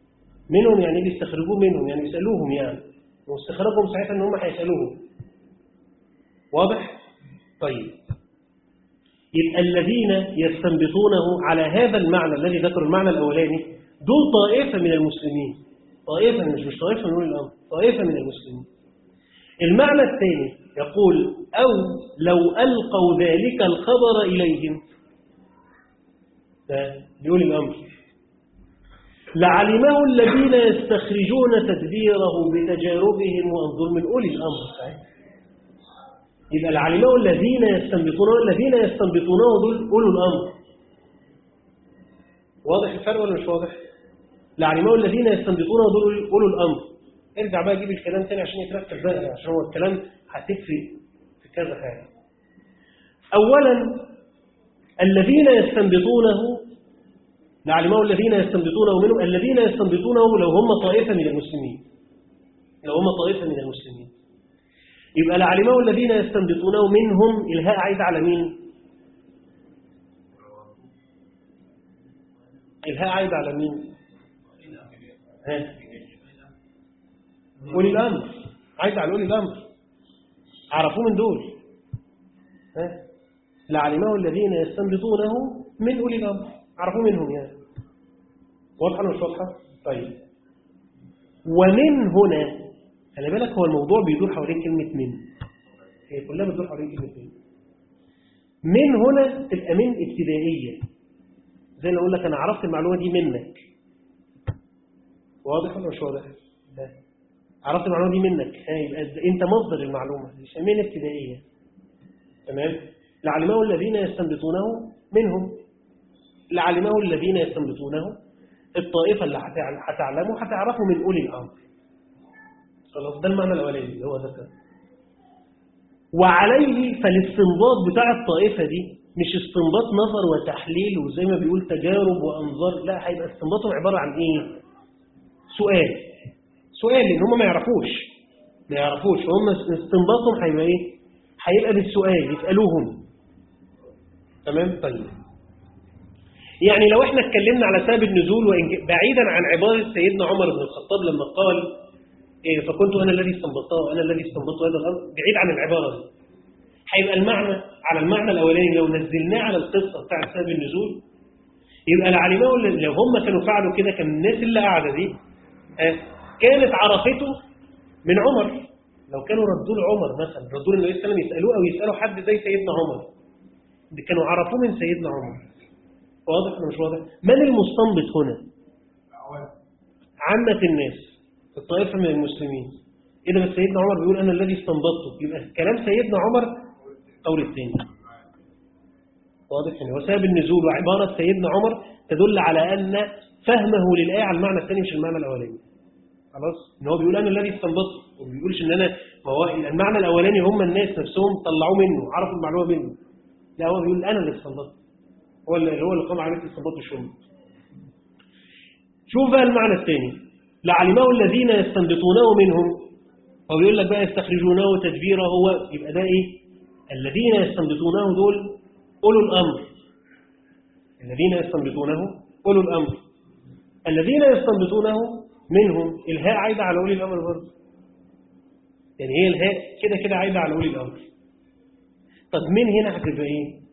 منهم يعني بيستخرجوه منهم يعني يسألوهم يعني واستخراجهم ساعتها ان هم هيسألوهم واضح؟ طيب يبقى الذين يستنبطونه على هذا المعنى الذي ذكر المعنى الأولاني دول طائفة من المسلمين طائفة مش مش طائفة من أولي الأمر طائفة من المسلمين المعنى الثاني يقول أو لو ألقوا ذلك الخبر إليهم ده بيقول الأمر لعلمه الذين يستخرجون تدبيره بتجاربهم وانظر من أولي الأمر صحيح يبقى لعلمه الذين يستنبطونه الذين يستنبطونه دول أولو الأمر واضح الفرق ولا مش واضح لعلمه الذين يستنبطونه دول أولو الأمر ارجع بقى جيب الكلام تاني عشان يتركز بقى عشان هو الكلام هتفرق في كذا حاجة أولا الذين يستنبطونه لعلمه الذين يستنبطونه منهم الذين يستنبطونه لو هم طائفة من المسلمين لو هم طائفة من المسلمين يبقى لعلمه الذين يستنبطونه منهم الهاء عايد على مين الهاء عايد على مين ها أولي الأمر عايد على أولي الأمر عرفوه من دول ها لعلمه الذين يستنبطونه من أولي الأمر عرفوه منهم يعني واضحة ولا مش واضحة طيب ومن هنا خلي بالك هو الموضوع بيدور حوالين كلمة من هي كلها بتدور حوالين كلمة من من هنا تبقى من ابتدائية زي ما أقول لك أنا عرفت المعلومة دي منك واضح ولا مش واضح؟ لا. عرفت المعلومة دي منك ها يبقى أنت مصدر المعلومة دي من ابتدائية تمام لعلمه الذين يستنبطونه منهم لعلمه الذين يستنبطونه الطائفة اللي هتعلمه هتعرفه من أولي الأمر خلاص ده المعنى الأولاني اللي هو ذكر وعليه فالاستنباط بتاع الطائفة دي مش استنباط نظر وتحليل وزي ما بيقول تجارب وأنظار لا هيبقى استنباطهم عبارة عن إيه سؤال سؤال لأن هم ما يعرفوش ما يعرفوش فهم استنباطهم هيبقى إيه هيبقى بالسؤال يسألوهم تمام طيب يعني لو احنا اتكلمنا على سبب النزول وإن بعيدا عن عبارة سيدنا عمر بن الخطاب لما قال إيه فكنت أنا الذي استنبطته وأنا الذي استنبطت هذا الأمر بعيد عن العبارة دي هيبقى المعنى على المعنى الأولاني لو نزلناه على القصة بتاع سبب النزول يبقى لعلمه لو هم كانوا فعلوا كده كان الناس اللي قاعدة دي آه كانت عرفته من عمر لو كانوا ردوا لعمر مثلا ردوا للنبي صلى الله عليه وسلم يسألوه أو يسألوا حد زي سيدنا عمر دي كانوا عرفوه من سيدنا عمر واضح ولا مش واضح من المستنبط هنا عامة الناس الطائفة من المسلمين إذا بس سيدنا عمر بيقول أنا الذي استنبطته يبقى كلام سيدنا عمر قول الثاني واضح يعني وسبب النزول وعبارة سيدنا عمر تدل على أن فهمه للآية على المعنى الثاني مش المعنى الأولاني خلاص ان هو بيقول أنا الذي استنبطته وما بيقولش إن أنا ما هو المعنى الأولاني هم الناس نفسهم طلعوه منه عرفوا المعلومة منه لا هو بيقول أنا اللي استنبطته هو اللي هو اللي قام عليه استنباط الشم شوف بقى المعنى الثاني لعلمه الذين يستنبطونه منهم هو بيقول لك بقى يستخرجونه تدبيره هو يبقى ده ايه الذين يستنبطونه دول أولو الأمر الذين يستنبطونه أولو الأمر الذين يستنبطونه منهم الهاء عايدة على أولي الأمر برضه يعني هي الهاء كده كده عايدة على أولي الأمر طب من هنا هتبقى ايه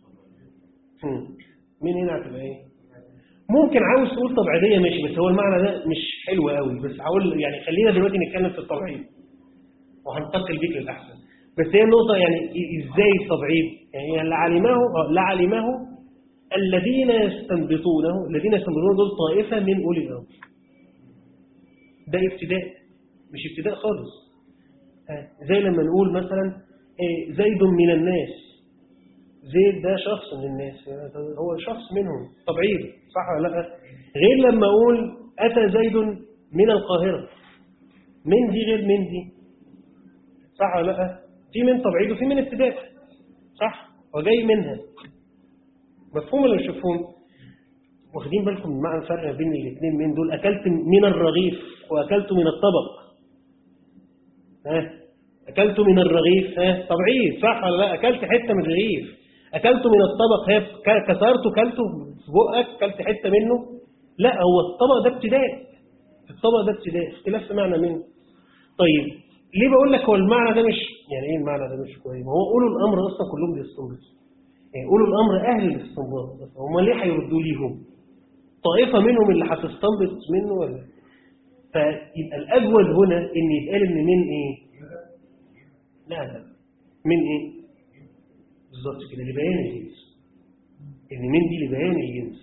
من هنا هتبقى ايه ممكن عاوز تقول طبيعية ماشي بس هو المعنى ده مش حلو قوي بس هقول يعني خلينا دلوقتي نتكلم في التبعيض وهنتقل بيك للأحسن بس هي النقطة يعني ازاي التبعيض يعني لعلمه لعلمه الذين يستنبطونه الذين يستنبطونه دول طائفة من أولي الأمر ده ابتداء مش ابتداء خالص زي لما نقول مثلا زيد من الناس زيد ده شخص من الناس هو شخص منهم طبيعي صح ولا لا غير لما أقول أتى زيد من القاهرة من دي غير من دي صح ولا لا في من طبيعي وفي من ابتداء صح وجاي منها مفهوم ولا مش مفهوم واخدين بالكم من معنى الفرق بين الاثنين من دول أكلت من الرغيف وأكلت من الطبق ها أكلت من الرغيف ها طبيعي صح ولا لا أكلت حتة من الرغيف أكلت من الطبق ها كسرته كلته في بقك كلت حتة منه لا هو الطبق ده ابتداء الطبق ده ابتداء اختلاف في معنى منه طيب ليه بقول لك هو المعنى ده مش يعني ايه المعنى ده مش كويس ما هو اولو الامر اصلا كلهم بيستنبطوا يعني اولو الامر اهل الاستنباط بس هم ليه هيردوا ليهم طائفه منهم اللي هتستنبط منه ولا فيبقى الاجود هنا ان يتقال ان من ايه لا لا من ايه بالظبط كده لبيان الجنس ان من دي لبيان الجنس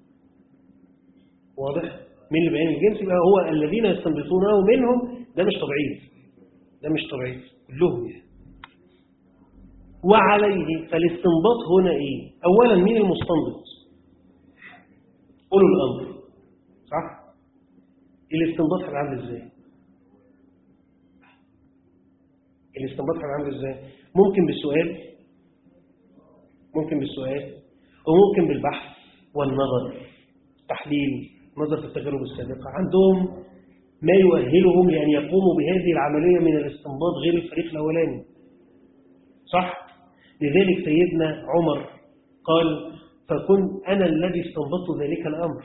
واضح من لبيان الجنس يبقى هو الذين يستنبطونه منهم ده مش تضعيف ده مش تضعيف كلهم يعني وعليه فالاستنباط هنا ايه اولا مين المستنبط اولو الامر صح الاستنباط هيبقى عامل ازاي الاستنباط هيبقى عامل ازاي ممكن بالسؤال ممكن بالسؤال وممكن بالبحث والنظر تحليل نظر في التجارب السابقة عندهم ما يؤهلهم لأن يقوموا بهذه العملية من الاستنباط غير الفريق الأولاني صح؟ لذلك سيدنا عمر قال فكنت أنا الذي استنبطت ذلك الأمر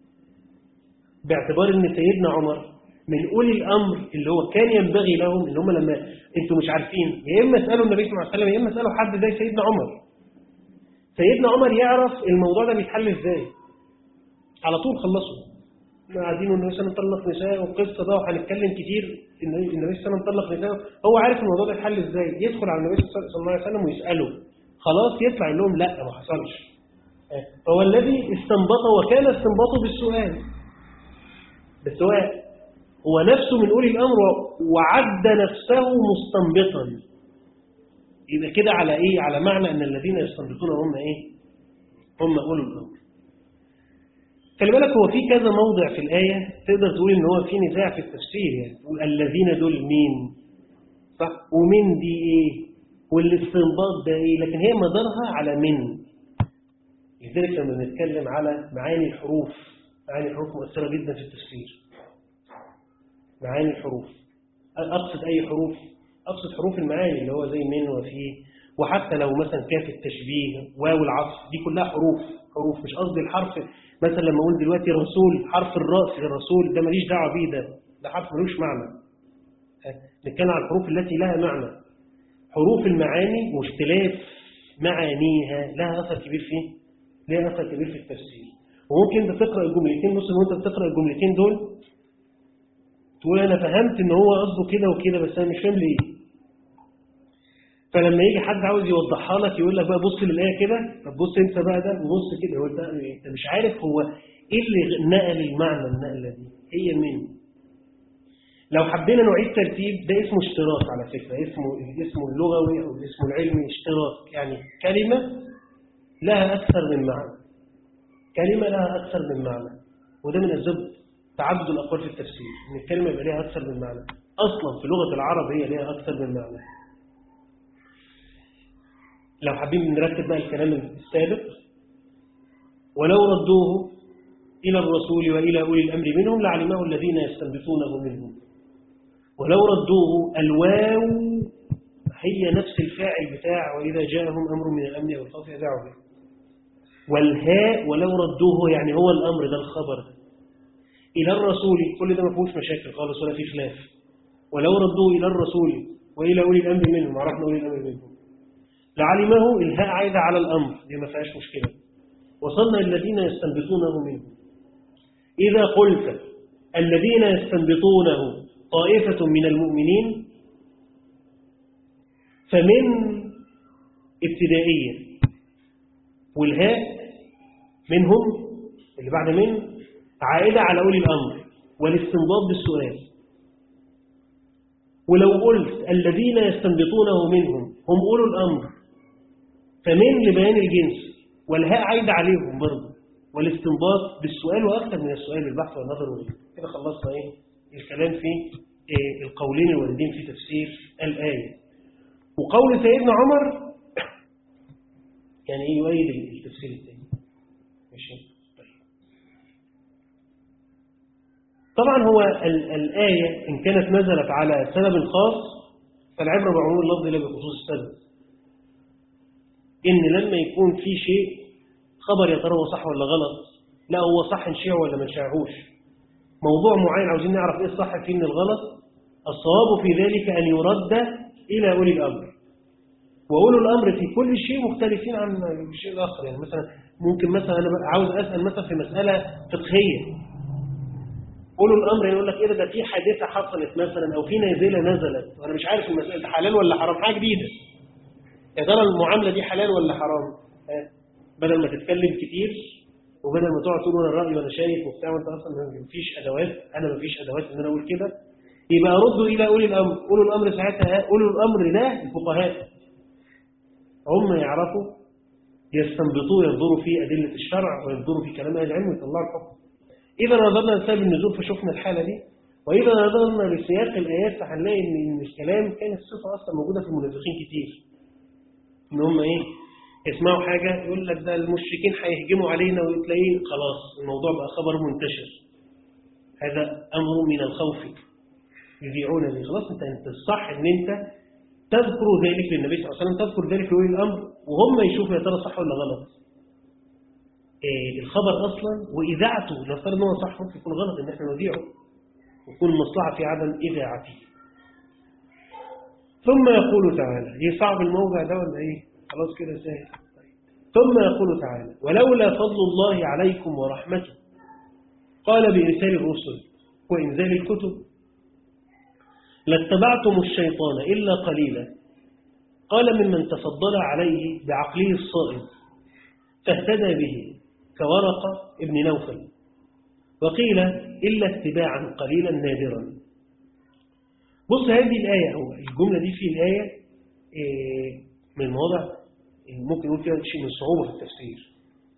باعتبار أن سيدنا عمر من أولي الأمر اللي هو كان ينبغي لهم اللي هم لما أنتم مش عارفين يا إما اسألوا النبي صلى الله عليه وسلم يا إما اسألوا حد زي سيدنا عمر سيدنا عمر يعرف الموضوع ده بيتحل إزاي على طول خلصوا احنا قاعدين والنبي صلى الله عليه وسلم طلق نساء والقصه ده وهنتكلم كتير ان النبي صلى الله عليه وسلم طلق نساء هو عارف الموضوع ده يتحل ازاي يدخل على النبي صلى الله عليه وسلم ويساله خلاص يطلع يقول لهم لا ما حصلش فهو الذي استنبط وكان استنباطه بالسؤال بس هو هو نفسه من اولي الامر وعد نفسه مستنبطا يبقى كده على ايه على معنى ان الذين يستنبطون هم ايه هم اولو الامر خلي بالك هو في كذا موضع في الآية تقدر تقول إن هو في نزاع في التفسير يعني الذين دول مين صح ومن دي إيه والاستنباط ده إيه لكن هي مدارها على من لذلك لما بنتكلم على معاني الحروف معاني الحروف مؤثرة جدا في التفسير معاني الحروف أقصد أي حروف أقصد حروف المعاني اللي هو زي من وفي وحتى لو مثلا كاف التشبيه واو العطف دي كلها حروف حروف مش قصدي الحرف مثلا لما اقول دلوقتي رسول حرف الراس الرسول ده ماليش دعوه بيه ده ده حرف ملوش معنى نتكلم عن الحروف التي لها معنى حروف المعاني واختلاف معانيها لها اثر كبير فيه لها اثر كبير في التفسير وممكن انت تقرا الجملتين بص وانت بتقرا الجملتين دول تقول انا فهمت ان هو قصده كده وكده بس انا مش فاهم ليه فلما يجي حد عاوز يوضحها لك يقول لك بقى بص للآية كده طب بص انت بقى ده وبص كده هو انت مش عارف هو ايه اللي نقل المعنى النقلة دي هي مين لو حبينا نعيد ترتيب ده اسمه اشتراك على فكرة اسمه اسمه اللغوي او اسمه العلمي اشتراك يعني كلمة لها أكثر من معنى كلمة لها أكثر من معنى وده من أسباب تعدد الأقوال في التفسير إن الكلمة يبقى لها أكثر من معنى أصلا في لغة العرب هي لها أكثر من معنى لو حابين نرتب بقى الكلام السابق ولو ردوه إلى الرسول وإلى أولي الأمر منهم لعلمه الذين يستنبطونه منهم ولو ردوه الواو هي نفس الفاعل بتاع وإذا جاءهم أمر من الأمن أو الخوف يدعوا به والهاء ولو ردوه يعني هو الأمر ده الخبر ده إلى الرسول كل ده ما فيهوش مشاكل خالص ولا فيه خلاف ولو ردوه إلى الرسول وإلى أولي الأمر منهم عرفنا أولي الأمر منهم لعلمه الهاء عايدة على الأمر دي ما فيهاش مشكلة وصلنا الذين يستنبطونه منه إذا قلت الذين يستنبطونه طائفة من المؤمنين فمن ابتدائية والهاء منهم اللي بعد من عائدة على أولي الأمر والاستنباط بالسؤال ولو قلت الذين يستنبطونه منهم هم أولو الأمر فمن لبيان الجنس والهاء عايدة عليهم برضه والاستنباط بالسؤال وأكثر من السؤال البحث والنظر وغيره كده خلصنا إيه الكلام في إيه القولين الواردين في تفسير الآية وقول سيدنا عمر يعني إيه يؤيد التفسير الثاني ماشي طيب طبعا هو ال الآية إن كانت نزلت على سبب خاص فالعبرة بعموم اللفظ لا بخصوص السبب إن لما يكون في شيء خبر يا ترى هو صح ولا غلط لا هو صح نشيعه ولا ما نشيعهوش موضوع معين عاوزين نعرف ايه الصح فيه من الغلط الصواب في ذلك أن يرد إلى أولي الأمر وأولو الأمر في كل شيء مختلفين عن الشيء الآخر يعني مثلا ممكن مثلا أنا عاوز أسأل مثلا في مسألة فقهية أولو الأمر يقول لك إيه ده في حادثة حصلت مثلا أو في نازلة نزلت وأنا مش عارف المسألة دي حلال ولا حرام حاجة جديدة يا ترى المعاملة دي حلال ولا حرام ها؟ بدل ما تتكلم كتير وبدل ما تقعد تقول انا الراي وانا شايف وبتاع وانت اصلا ما فيش ادوات انا ما فيش ادوات ان انا اقول كده يبقى ردوا الى اولي الامر اولي الامر ساعتها اولي الامر ده الفقهاء هم يعرفوا يستنبطوا ينظروا في ادله الشرع وينظروا في كلام اهل العلم ويطلعوا الحكم اذا نظرنا لسبب النزول فشفنا الحاله دي واذا نظرنا لسياق الايات فهنلاقي ان الكلام كان الصفه اصلا موجوده في المنافقين كتير ان هم ايه يسمعوا حاجة يقول لك ده المشركين هيهجموا علينا وتلاقيه خلاص الموضوع بقى خبر منتشر هذا أمر من الخوف يذيعون به خلاص انت انت الصح ان انت تذكر ذلك للنبي صلى الله عليه وسلم تذكر ذلك لولي الامر وهم يشوفوا يا ترى صح ولا غلط إيه الخبر اصلا واذاعته نفترض ان هو صح ممكن يكون غلط ان احنا نذيعه وتكون المصلحه في عدم اذاعته ثم يقول تعالى ايه صعب الموضع ده ولا ايه خلاص كده سهل ثم يقول تعالى ولولا فضل الله عليكم ورحمته قال بإرسال الرسل وإنزال الكتب لاتبعتم الشيطان إلا قليلا قال ممن تفضل عليه بعقله الصائب فاهتدى به كورقة ابن نوفل وقيل إلا اتباعا قليلا نادرا بص هذه الآية هو الجملة دي في الآية إيه من المواضع ممكن نقول فيها شيء من الصعوبة في التفسير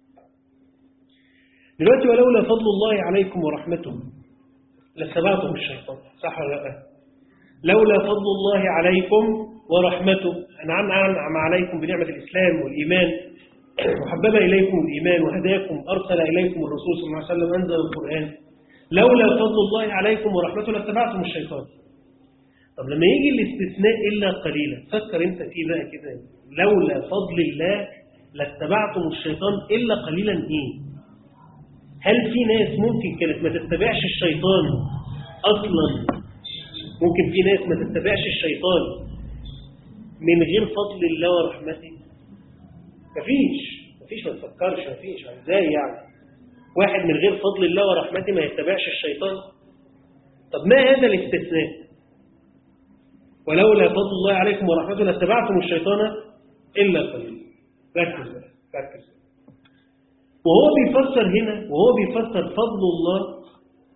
دلوقتي ولولا فضل الله عليكم ورحمته لاتبعتم الشيطان صح ولا لا لولا فضل الله عليكم ورحمته أنعم أنعم عليكم بنعمة الإسلام والإيمان وحبب إليكم الإيمان وهداكم أرسل إليكم الرسول صلى الله عليه وسلم أنزل القرآن لولا فضل الله عليكم ورحمته لاتبعتم الشيطان طب لما يجي الاستثناء إلا قليلا فكر انت فيه بقى كده لولا فضل الله لاتبعتم الشيطان إلا قليلا إيه هل في ناس ممكن كانت ما تتبعش الشيطان أصلا ممكن في ناس ما تتبعش الشيطان من غير فضل الله ورحمته مفيش مفيش ما تفكرش مفيش ازاي يعني واحد من غير فضل الله ورحمته ما يتبعش الشيطان طب ما هذا الاستثناء ولولا فضل الله عليكم ورحمته لاتبعتم الشيطان إلا قليلا ركز بقى ركز وهو بيفسر هنا وهو بيفسر فضل الله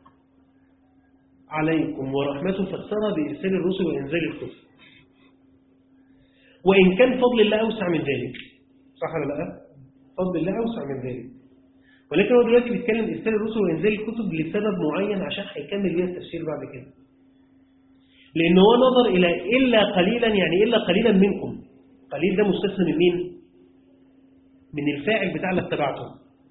عليكم ورحمته فسرها بإرسال الرسل وإنزال الكتب وإن كان فضل الله أوسع من ذلك صح ولا لا؟ فضل الله أوسع من ذلك ولكن هو دلوقتي بيتكلم إرسال الرسل وإنزال الكتب لسبب معين عشان هيكمل بيها التفسير بعد كده لأن هو نظر إلى إلا قليلا يعني إلا قليلا منكم قليل ده مستثنى من مين؟ من الفاعل بتاع اللي اتبعته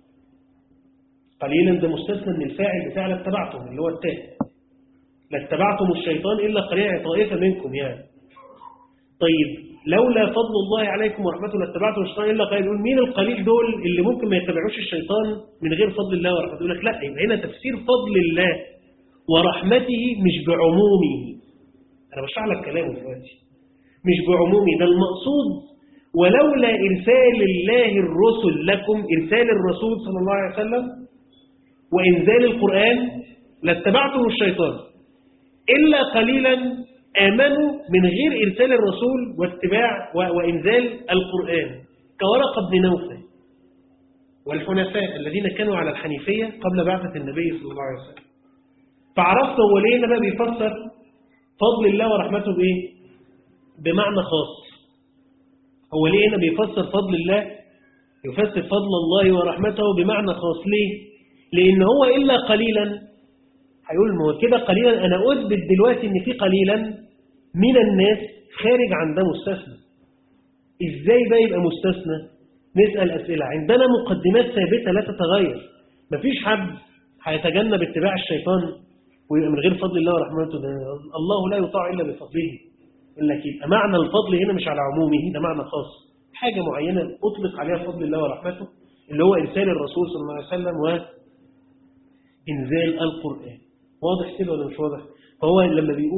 قليلا ده مستثنى من الفاعل بتاع اللي اتبعته اللي هو التاء لاتبعتم الشيطان إلا قليلا طائفة منكم يعني طيب لولا فضل الله عليكم ورحمته لاتبعتم الشيطان إلا قليلا يقول مين القليل دول اللي ممكن ما يتبعوش الشيطان من غير فضل الله ورحمته يقول لك لا يبقى هنا تفسير فضل الله ورحمته مش بعمومه أنا بشرح لك كلامه دلوقتي مش بعمومي ده المقصود ولولا إرسال الله الرسل لكم إرسال الرسول صلى الله عليه وسلم وإنزال القرآن لاتبعتم الشيطان إلا قليلا آمنوا من غير إرسال الرسول واتباع وإنزال القرآن كورقة بن نوفل والحنفاء الذين كانوا على الحنيفية قبل بعثة النبي صلى الله عليه وسلم فعرفت هو ليه بقى بيفسر فضل الله ورحمته بإيه؟ بمعنى خاص هو ليه هنا بيفسر فضل الله يفسر فضل الله ورحمته بمعنى خاص ليه لأن هو إلا قليلا هيقول ما هو كده قليلا أنا أثبت دلوقتي إن في قليلا من الناس خارج عن ده مستثنى إزاي بقى يبقى مستثنى نسأل أسئلة عندنا مقدمات ثابتة لا تتغير مفيش حد هيتجنب اتباع الشيطان ويبقى من غير فضل الله ورحمته ده الله لا يطاع إلا بفضله يقول لك يبقى معنى الفضل هنا مش على عمومه ده معنى خاص حاجة معينة أطلق عليها فضل الله ورحمته اللي هو إرسال الرسول صلى الله عليه وسلم وإنزال القرآن واضح كده ولا مش واضح فهو لما بيقول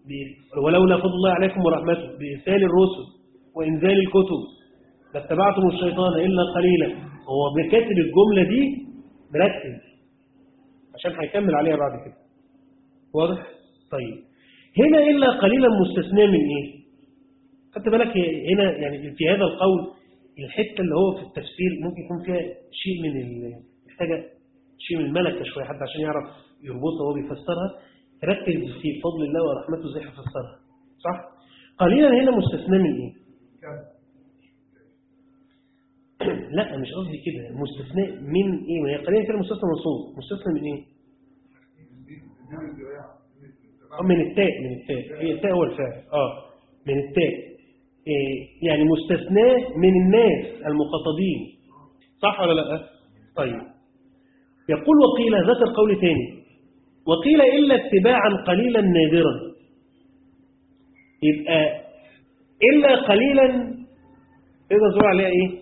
ب- ولولا فضل الله عليكم ورحمته بإرسال الرسل وإنزال الكتب لاتبعتم الشيطان إلا قليلا هو بكاتب الجملة دي مركز عشان هيكمل عليها بعد كده واضح؟ طيب هنا إلا قليلا مستثنى من إيه؟ خدت بالك هي- هنا يعني في هذا القول الحتة اللي هو في التفسير ممكن يكون فيها شيء من ال- محتاجة شيء من الملكة شوية حتى عشان يعرف يربطها وهو بيفسرها ركز في فضل الله ورحمته ازاي هيفسرها صح؟ قليلا هنا مستثنى من ايه؟ لا مش قصدي كده مستثنى من ايه؟ ما هي قليلا كده مستثنى منصوب مستثنى من ايه؟ آه، من التاء من التاء هي التاء هو الفاعل اه من التاء إيه يعني مستثنى من الناس المخاطبين صح ولا لا طيب يقول وقيل ذكر قول تاني وقيل إلا اتباعا قليلا نادرا يبقى إلا قليلا تقدر تقول عليها إيه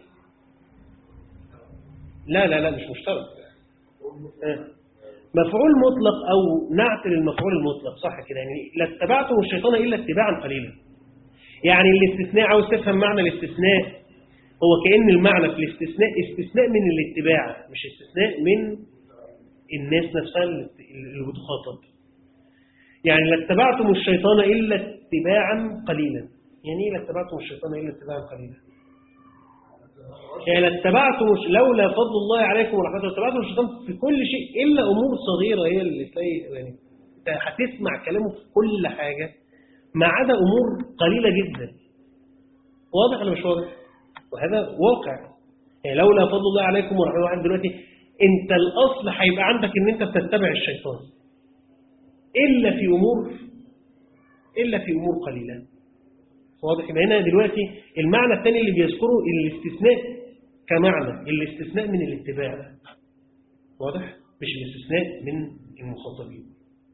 لا لا لا مش مشترك آه. مفعول مطلق أو نعت للمفعول المطلق صح كده يعني لاتبعتم الشيطان إلا اتباعا قليلا يعني الاستثناء عاوز تفهم معنى الاستثناء هو كأن المعنى في الاستثناء استثناء من الاتباع مش استثناء من الناس نفسها اللي اللي بتخاطب يعني لاتبعتم الشيطان إلا اتباعا قليلا يعني ايه لاتبعتم الشيطان إلا اتباعا قليلا يعني لاتبعتم لولا فضل الله عليكم ورحمته لاتبعتم الشيطان في كل شيء إلا أمور صغيرة هي اللي تلاقي يعني انت هتسمع كلامه في كل حاجة ما عدا أمور قليلة جدا واضح ولا مش واضح وهذا واقع يعني لولا فضل الله عليكم ورحمته واحد دلوقتي انت الأصل هيبقى عندك ان انت بتتبع الشيطان إلا في أمور إلا في أمور قليلة واضح يبقى هنا دلوقتي المعنى الثاني اللي بيذكره الاستثناء كمعنى الاستثناء من الاتباع واضح مش الاستثناء من المخاطبين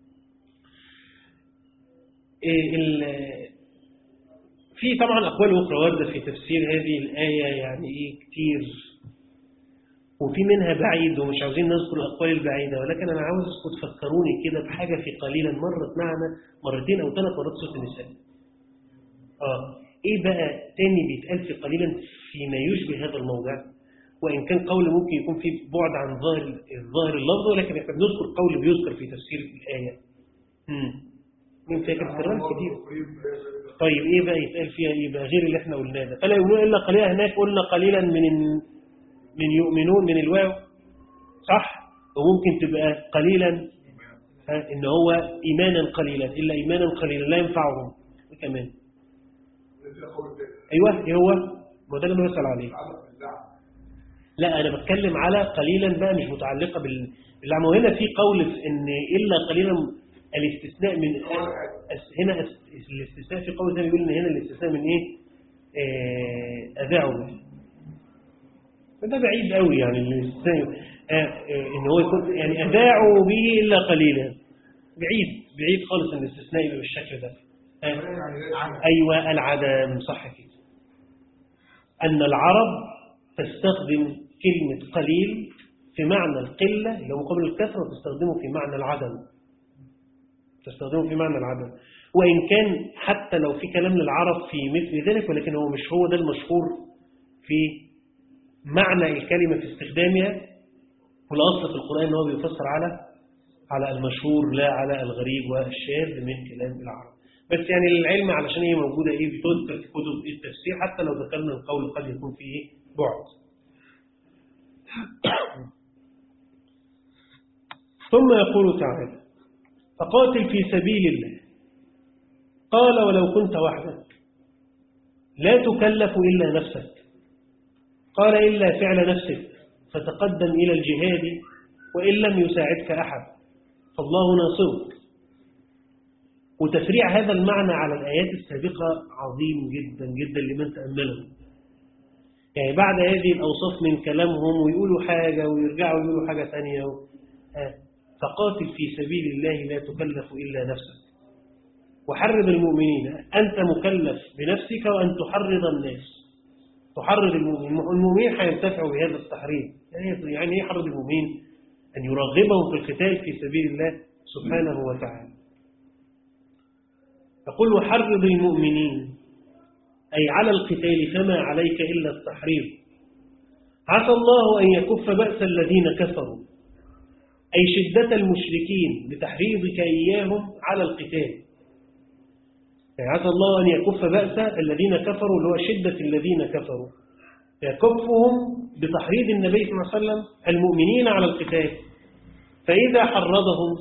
إيه ال- في طبعا أقوال أخرى واردة في تفسير هذه الآية يعني إيه كتير وفي منها بعيد ومش عاوزين نذكر الأقوال البعيدة ولكن أنا عاوزكم تفكروني كده بحاجة في قليلا مرت معنا مرتين أو ثلاث مرات سورة النساء آه إيه بقى تاني بيتقال في قليلا فيما يشبه هذا الموضع وإن كان قول ممكن يكون فيه بعد عن ظاهر الظاهر اللفظ ولكن احنا بنذكر قول بيذكر في تفسير الآية امم مين فاكر سران كتير طيب ايه بقى يتقال فيها ايه بقى غير اللي احنا قلناه ده فلا يؤمنون الا قليلا هناك قلنا قليلا من من يؤمنون من الواو صح وممكن تبقى قليلا ها ان هو ايمانا قليلا الا ايمانا قليلا لا ينفعهم كمان ايوه ايه هو ما ده اللي أنا بسال عليه لا انا بتكلم على قليلا بقى مش متعلقه بال باللعمة وهنا في قول في ان الا قليلا الاستثناء من أس- هنا أس- الاستثناء في قول ثاني بيقول ان هنا الاستثناء من ايه آه، اذاعوا به فده بعيد قوي يعني الاستثناء آه، آه، ان هو يكون يعني اذاعوا به الا قليلا بعيد بعيد خالص ان الاستثناء يبقى بالشكل ده آه، ايوه العدم صح كده ان العرب تستخدم كلمة قليل في معنى القلة اللي هو مقابل الكثرة تستخدمه في معنى العدم تستخدمه في معنى العدم وإن كان حتى لو في كلام للعرب في مثل ذلك ولكن هو مش هو ده المشهور في معنى الكلمة في استخدامها والأصل في القرآن أنه بيفسر على على المشهور لا على الغريب والشاذ من كلام العرب بس يعني العلم علشان هي موجودة إيه بتذكر في كتب التفسير حتى لو ذكرنا القول قد يكون فيه بعد ثم يقول تعالى فقاتل في سبيل الله قال ولو كنت وحدك لا تكلف إلا نفسك قال إلا فعل نفسك فتقدم إلى الجهاد وإن لم يساعدك أحد فالله ناصرك وتفريع هذا المعنى على الآيات السابقة عظيم جدا جدا لمن تأمله يعني بعد هذه الأوصاف من كلامهم ويقولوا حاجة ويرجعوا يقولوا حاجة ثانية و... آه. فقاتل في سبيل الله لا تكلف إلا نفسك وحرض المؤمنين أنت مكلف بنفسك وأن تحرض الناس تحرض المؤمنين المؤمنين هينتفعوا بهذا التحريض يعني يعني ايه يحرض المؤمنين أن يرغبهم في القتال في سبيل الله سبحانه وتعالى يقول وحرض المؤمنين أي على القتال فما عليك إلا التحريض عسى الله أن يكف بأس الذين كفروا أي شدة المشركين بتحريضك إياهم على القتال يعني عسى الله أن يكف بأس الذين كفروا اللي هو شدة الذين كفروا يكفهم بتحريض النبي صلى الله عليه وسلم المؤمنين على القتال فإذا حرضهم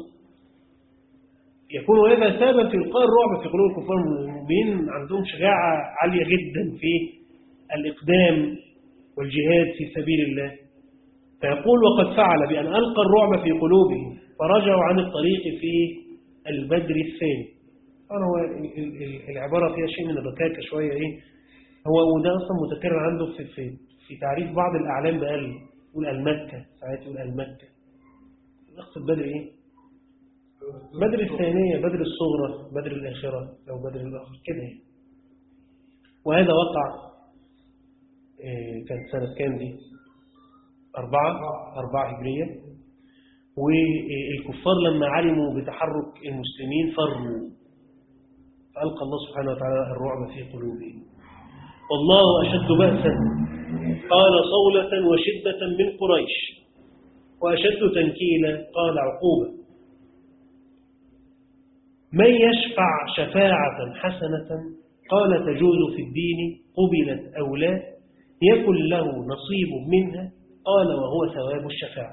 يكون هذا سبب في إلقاء الرعب في قلوب الكفار المؤمنين عندهم شجاعة عالية جدا في الإقدام والجهاد في سبيل الله فيقول وقد فعل بأن ألقى الرعب في قلوبهم فرجعوا عن الطريق في البدر الثاني طبعا هو العبارة فيها شيء من الركاكة شوية إيه هو وده أصلا متكرر عنده في, في, في تعريف بعض الأعلام بقال يقول المكة ساعات يقول المكة يقصد بدر إيه بدر الثانية بدر الصغرى بدر الآخرة أو بدر الآخر كده يعني. وهذا وقع إيه كانت سنة كام دي أربعة أربعة هجرية والكفار لما علموا بتحرك المسلمين فروا فألقى الله سبحانه وتعالى الرعب في قلوبهم والله أشد بأسا قال صولة وشدة من قريش وأشد تنكيلا قال عقوبة من يشفع شفاعة حسنة قال تجوز في الدين قبلت أو لا يكن له نصيب منها قال وهو ثواب الشفاعة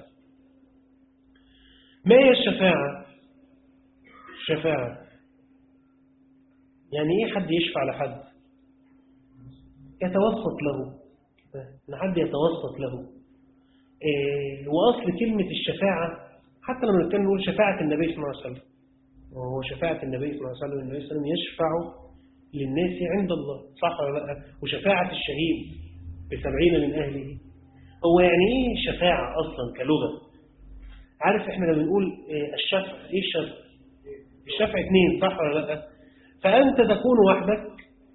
ما هي الشفاعة الشفاعة يعني ايه حد يشفع لحد يتوسط له ان حد يتوسط له إيه واصل كلمة الشفاعة حتى لما نتكلم نقول شفاعة النبي صلى الله عليه وسلم وهو شفاعة النبي صلى الله عليه وسلم النبي صلى الله عليه وسلم يشفع للناس عند الله صح ولا لا وشفاعة الشهيد بسبعين من أهله هو يعني ايه شفاعة أصلا كلغة عارف احنا لما بنقول الشفع ايه الشفع الشفع اثنين صح ولا لا فأنت تكون وحدك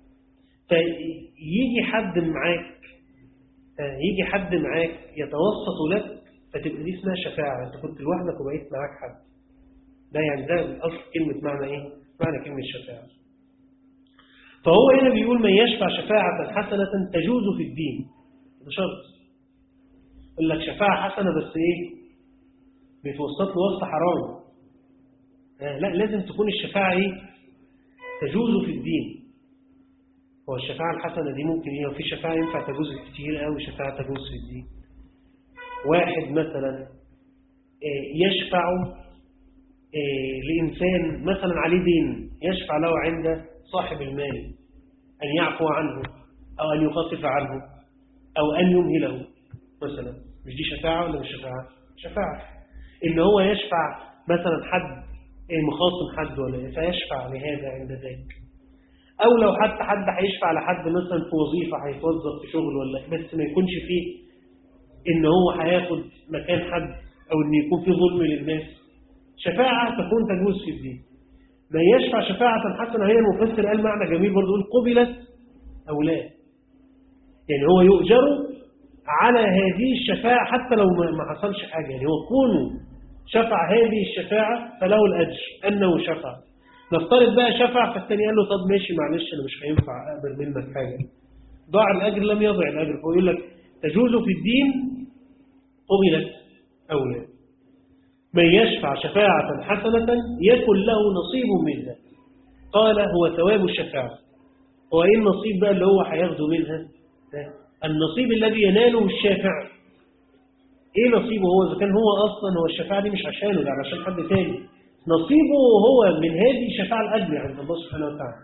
فيجي حد معاك يجي حد معاك يتوسط لك فتبقى دي اسمها شفاعة انت كنت لوحدك وبقيت معاك حد ده يعني ده أصل كلمة معنى ايه معنى كلمة شفاعة فهو هنا بيقول من يشفع شفاعة حسنة تجوز في الدين ده شرط يقول لك شفاعة حسنة بس ايه بيتوسط له وسط حرام آه لا لازم تكون الشفاعة ايه تجوز في الدين هو الشفاعة الحسنة دي ممكن ايه وفي شفاعة ينفع تجوز كتير قوي شفاعة تجوز في الدين واحد مثلا آه يشفع آه لإنسان مثلا عليه دين يشفع له عند صاحب المال أن يعفو عنه أو أن يخفف عنه أو أن يمهله مثلا مش دي شفاعة ولا مش شفاعة شفاعة إن هو يشفع مثلا حد مخاصم حد ولا فيشفع لهذا عند ذلك أو لو حتى حد هيشفع لحد مثلا في وظيفة هيتوظف في شغل ولا بس ما يكونش فيه إن هو هياخد مكان حد أو إن يكون في ظلم للناس شفاعة تكون تجوز في الدين من يشفع شفاعة حسنة هي المفسر قال معنى جميل برضه يقول قبلت أو لا يعني هو يؤجر على هذه الشفاعة حتى لو ما حصلش حاجة يعني هو كونه شفع هذه الشفاعة فله الأجر أنه شفع نفترض بقى شفع فالتاني قال له طب ماشي معلش أنا مش هينفع أقبل منك حاجة ضاع الأجر لم يضع الأجر فهو يقول لك تجوز في الدين قبلت أو لا من يشفع شفاعة حسنة يكن له نصيب منها قال هو ثواب الشفاعة هو ايه النصيب بقى اللي هو هياخده منها النصيب الذي يناله الشافع ايه نصيبه هو اذا كان هو اصلا هو الشفاعة دي مش عشانه ده عشان حد تاني نصيبه هو من هذه الشفاعة الأجر عند الله سبحانه وتعالى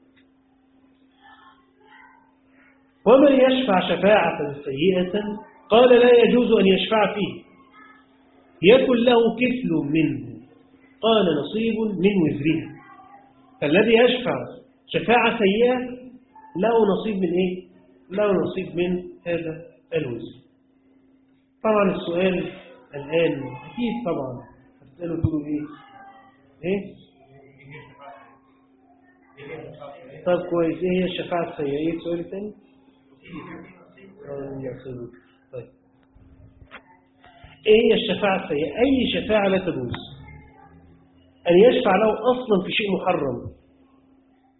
ومن يشفع شفاعة سيئة قال لا يجوز أن يشفع فيه يكن له كفل منه قال نصيب من وزرها فالذي يشفع شفاعة سيئة له نصيب من ايه له نصيب من هذا الوزر طبعا السؤال الآن أكيد طبعا هتسألوا تقولوا ايه ايه طب كويس ايه هي الشفاعة السيئة ايه السؤال الثاني طيب ايه هي الشفاعة السيئة اي شفاعة لا تجوز ان يشفع له اصلا في شيء محرم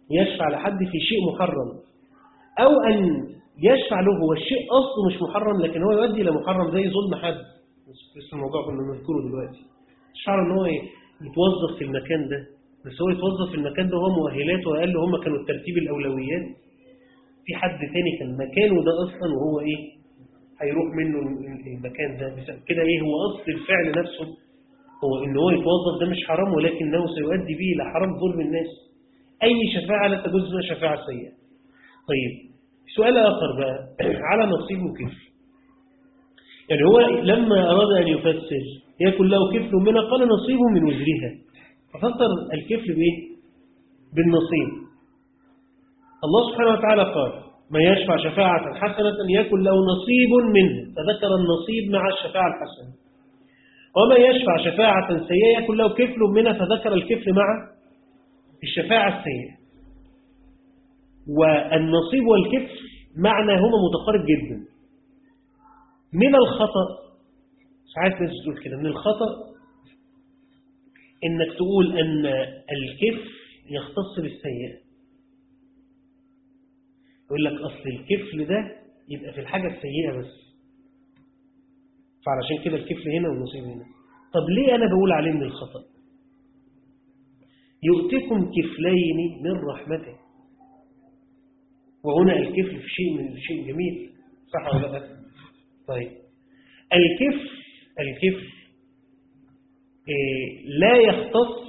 يشفع لحد في شيء محرم أو أن يشفع له هو الشيء أصله مش محرم لكن هو يؤدي إلى محرم زي ظلم حد بس الموضوع كنا نذكره دلوقتي شعر ان هو يتوظف في المكان ده بس هو يتوظف في المكان ده وهو مؤهلاته أقل هم كانوا الترتيب الأولويات في حد تاني كان مكانه ده أصلا وهو إيه هيروح منه المكان ده بسبب كده إيه هو أصل الفعل نفسه هو إن هو يتوظف ده مش حرام ولكنه سيؤدي به إلى حرام ظلم الناس أي شفاعة لا تجوز منها شفاعة سيئة طيب سؤال آخر بقى على نصيب وكفل يعني هو لما أراد أن يفسر يكن له كفل منها قال نصيب من وزرها ففسر الكفل بإيه؟ بالنصيب الله سبحانه وتعالى قال من يشفع شفاعة حسنة يكن له نصيب منه فذكر النصيب مع الشفاعة الحسنة ومن يشفع شفاعة سيئة يكن له كفل منها فذكر الكفل مع الشفاعة السيئة والنصيب والكفل معنى هما متقارب جدا من الخطأ ساعات ناس تقول كده من الخطأ انك تقول ان الكفل يختص بالسيئة يقول لك اصل الكفل ده يبقى في الحاجة السيئة بس فعلشان كده الكفل هنا والنصيب هنا طب ليه انا بقول عليه من الخطأ يؤتكم كفلين من رحمته وهنا الكفل في شيء من شيء جميل صح ولا لا طيب الكفل الكفل إيه لا يختص